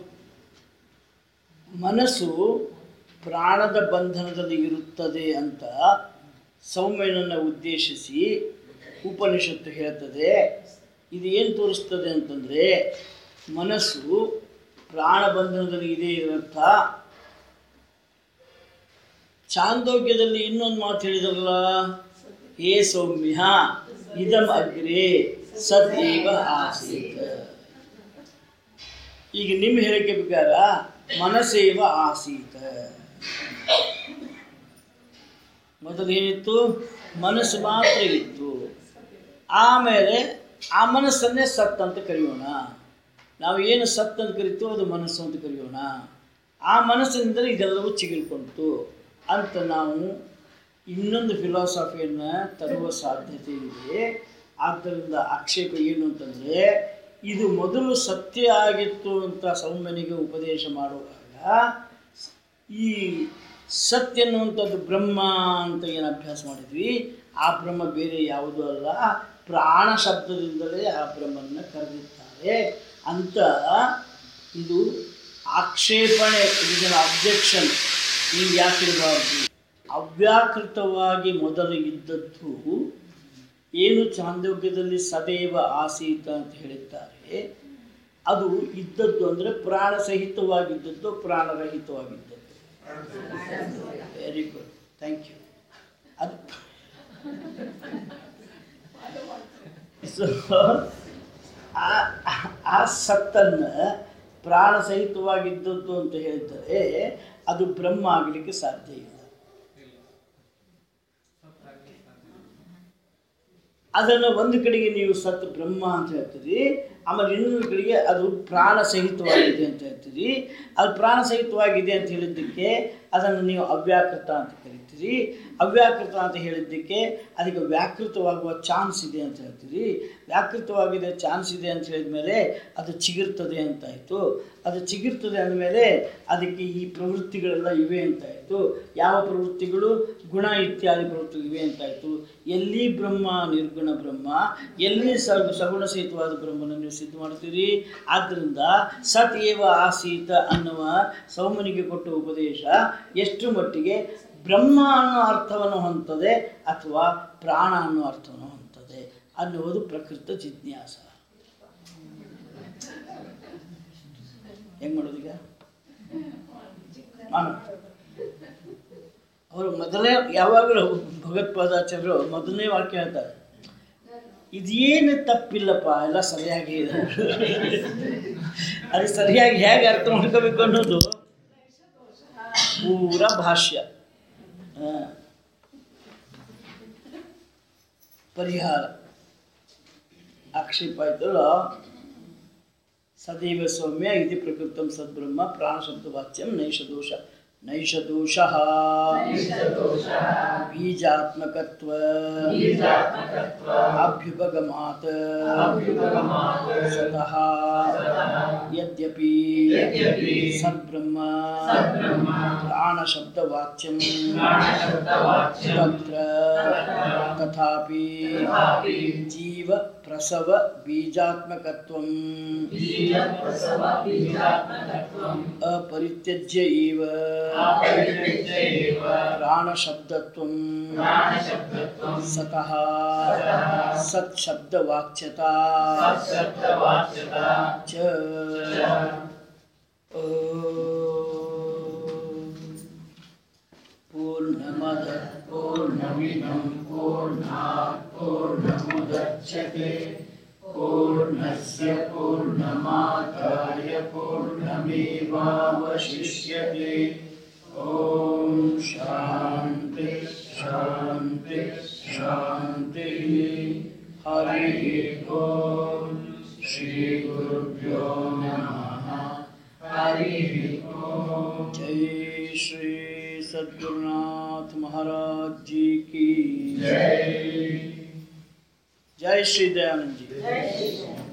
ಮನಸ್ಸು ಪ್ರಾಣದ ಬಂಧನದಲ್ಲಿ ಇರುತ್ತದೆ ಅಂತ ಸೌಮ್ಯನನ್ನು ಉದ್ದೇಶಿಸಿ ಉಪನಿಷತ್ತು ಹೇಳ್ತದೆ ಇದು ಏನು ತೋರಿಸ್ತದೆ ಅಂತಂದರೆ ಮನಸ್ಸು ಪ್ರಾಣ ಬಂಧನದಲ್ಲಿ ಇದೆ ಇದರರ್ಥ ಚಾಂದೋಗ್ಯದಲ್ಲಿ ಇನ್ನೊಂದು ಮಾತು ಹೇಳಿದ್ರಲ್ಲ ಹೇ ಸೌಮ್ಯ ಇದಂ ಅಗ್ರೆ ಸದ್ಯೇವ ಆಸೀತ್ ಈಗ ನಿಮ್ಮ ಹೇಳಿಕೆ ಪ್ರಕಾರ ಮನಸ್ಸೇವ ಆಸೀತ ಮೊದಲು ಏನಿತ್ತು ಮನಸ್ಸು ಮಾತ್ರ ಇತ್ತು ಆಮೇಲೆ ಆ ಮನಸ್ಸನ್ನೇ ಸತ್ ಅಂತ ಕರೆಯೋಣ ನಾವು ಏನು ಸತ್ ಅಂತ ಕರಿತೀವೋ ಅದು ಮನಸ್ಸು ಅಂತ ಕರೆಯೋಣ ಆ ಮನಸ್ಸಿನಿಂದಲೇ ಇದೆಲ್ಲವೂ ಚಿಗಿಲ್ಕೊಂತು ಅಂತ ನಾವು ಇನ್ನೊಂದು ಫಿಲಾಸಫಿಯನ್ನು ತರುವ ಸಾಧ್ಯತೆ ಇದೆ ಆದ್ದರಿಂದ ಆಕ್ಷೇಪ ಏನು ಅಂತಂದರೆ ಇದು ಮೊದಲು ಸತ್ಯ ಆಗಿತ್ತು ಅಂತ ಸೌಮ್ಯನಿಗೆ ಉಪದೇಶ ಮಾಡುವಾಗ ಈ ಸತ್ಯ ಅನ್ನುವಂಥದ್ದು ಬ್ರಹ್ಮ ಅಂತ ಏನು ಅಭ್ಯಾಸ ಮಾಡಿದ್ವಿ ಆ ಬ್ರಹ್ಮ ಬೇರೆ ಯಾವುದೂ ಅಲ್ಲ ಪ್ರಾಣ ಶಬ್ದದಿಂದಲೇ ಆ ಬ್ರಹ್ಮನ ಕರೆದಿದ್ದಾರೆ ಅಂತ ಇದು ಆಕ್ಷೇಪಣೆ ಇದರ ಅಬ್ಜೆಕ್ಷನ್ ನೀವು ಯಾಕಿರಬಾರ್ದು ಅವ್ಯಾಕೃತವಾಗಿ ಮೊದಲು ಇದ್ದದ್ದು ಏನು ಚಾಂದೋಗ್ಯದಲ್ಲಿ ಸದೈವ ಆಸೀತ ಅಂತ ಹೇಳಿದ್ದಾರೆ ಅದು ಇದ್ದದ್ದು ಅಂದರೆ ಪ್ರಾಣ ಸಹಿತವಾಗಿದ್ದದ್ದು ಪ್ರಾಣರಹಿತವಾಗಿದ್ದದ್ದು ವೆರಿ ಗುಡ್ ಥ್ಯಾಂಕ್ ಯು ಅದು ಸೊ ಆ- ಆ ಸತ್ತನ್ನು ಪ್ರಾಣ ಸಹಿತವಾಗಿದ್ದದ್ದು ಅಂತ ಹೇಳ್ತಾರೆ ಅದು ಬ್ರಹ್ಮ ಆಗಲಿಕ್ಕೆ ಸಾಧ್ಯ ಇಲ್ಲ ಅದನ್ನು ಒಂದು ಕಡೆಗೆ ನೀವು ಸತ್ ಬ್ರಹ್ಮ ಅಂತ ಹೇಳ್ತೀರಿ ಆಮೇಲೆ ಇನ್ನೊಂದು ಕಡೆಗೆ ಅದು ಪ್ರಾಣ ಸಹಿತವಾಗಿದೆ ಅಂತ ಹೇಳ್ತೀರಿ ಅದು ಪ್ರಾಣ ಸಹಿತವಾಗಿದೆ ಅಂತ ಹೇಳಿದ್ದಕ್ಕೆ ಅದನ್ನು ನೀವು ಅವ್ಯಾಕೃತ ಅಂತ ಕರಿತೀರಿ ಅವ್ಯಾಕೃತ ಅಂತ ಹೇಳಿದ್ದಕ್ಕೆ ಅದಕ್ಕೆ ವ್ಯಾಕೃತವಾಗುವ ಚಾನ್ಸ್ ಇದೆ ಅಂತ ಹೇಳ್ತೀರಿ ವ್ಯಾಕೃತವಾಗಿದೆ ಚಾನ್ಸ್ ಇದೆ ಅಂತ ಹೇಳಿದ್ಮೇಲೆ ಅದು ಚಿಗುರ್ತದೆ ಅಂತಾಯಿತು ಅದು ಚಿಗುರ್ತದೆ ಅಂದಮೇಲೆ ಅದಕ್ಕೆ ಈ ಪ್ರವೃತ್ತಿಗಳೆಲ್ಲ ಇವೆ ಅಂತಾಯಿತು ಯಾವ ಪ್ರವೃತ್ತಿಗಳು ಗುಣ ಇತ್ಯಾದಿ ಪ್ರವೃತ್ತಿಗಳು ಇವೆ ಅಂತಾಯಿತು ಎಲ್ಲಿ ಬ್ರಹ್ಮ ನಿರ್ಗುಣ ಬ್ರಹ್ಮ ಎಲ್ಲಿ ಸ ಸಗುಣ ಸಹಿತವಾದ ಬ್ರಹ್ಮನ ನೀವು ಸಿದ್ಧ ಮಾಡ್ತೀರಿ ಆದ್ದರಿಂದ ಸತ್ ಏವ ಆಸೀತ ಅನ್ನುವ ಸೌಮನಿಗೆ ಕೊಟ್ಟ ಉಪದೇಶ ಎಷ್ಟು ಮಟ್ಟಿಗೆ ಬ್ರಹ್ಮ ಅನ್ನೋ ಅರ್ಥವನ್ನು ಹೊಂದದೆ ಅಥವಾ ಪ್ರಾಣ ಅನ್ನೋ ಅರ್ಥವನ್ನು ಹೊಂದದೆ ಅನ್ನುವುದು ಪ್ರಕೃತ ಜಿಜ್ಞಾಸ ಹೆಂಗೆ ಮಾಡೋದು ಈಗ ಮಾಡು ಅವರು ಮೊದಲೇ ಯಾವಾಗಲೂ ಭಗವತ್ಪಾದಾಚಾರ್ಯರು ಮೊದಲನೇ ವಾಕ್ಯ ಹೇಳ್ತಾರೆ ಇದೇನು ತಪ್ಪಿಲ್ಲಪ್ಪ ಎಲ್ಲ ಸರಿಯಾಗಿ ಇದೆ ಅದು ಸರಿಯಾಗಿ ಹೇಗೆ ಅರ್ಥ ಮಾಡ್ಕೋಬೇಕು ಅನ್ನೋದು ಪೂರ ಭಾಷ್ಯ ಹಾ. ಪರಿಹಾರ ಆಕ್ಷೇಪ ಆಯ್ತಲ್ಲ ಸದೈವ ಸೌಮ್ಯ ಇತಿ ಪ್ರಕೃತಂ ಸದ್ಬ್ರಹ್ಮ ಪ್ರಾಣಶಬ್ದವಾಚ್ಯಂ ನೈಷ ದೋಷ ನೈಷ ದೋಷ ಬೀಜಾತ್ಮಕತ್ವ ಬೀಜಾತ್ಮಕತ್ವ ಅಭ್ಯುಪಗಮಾತ್ ಅಭ್ಯುಪಗಮಾತ್ ಸ್ವತಃ ಯದ್ಯಪಿ ಯದ್ಯಪಿ ಸದ್ಬ್ರಹ್ಮ ಸದ್ಬ್ರಹ್ಮ ಪ್ರಾಣಶಬ್ದವಾಚ್ಯಂ ಪ್ರಾಣಶಬ್ದವಾಚ್ಯಂ ತತ್ರ ತಥಾಪಿ ತಥಾಪಿ ಜೀವ ಪ್ರಸವ ಬೀಜಾತ್ಮಕತ್ವಂ ಬೀಜಪ್ರಸವ ಬೀಜಾತ್ಮಕತ್ವಂ ಅಪರಿತ್ಯಜ್ಯ ಇವ ಅಪರಿತ್ಯಜ್ಯ ಏವ ಪ್ರಾಣಶಬ್ದತ್ವಂ ಪ್ರಾಣಶಬ್ದತ್ವಂ ಸತಃ ಸತಃ ಸತ್ಶಬ್ದವಾಚ್ಯತಾ ಸತ್ಶಬ್ದವಾಚ್ಯತಾ ಚ ಚ ಪೂರ್ಣಮದ पूर्णमिदं पूर्णात् पूर्णमुदच्यते पूर्णस्य पूर्णमादाय पूर्णमेवावशिष्यते ॐ शान्ति शान्ति शान्तिः हरिः ॐ श्रीगुरुभ्यो नमः हरिः ॐ जय श्री सद्गुरुनाथ महाराज जी की जय जय श्री दयानंद जी जय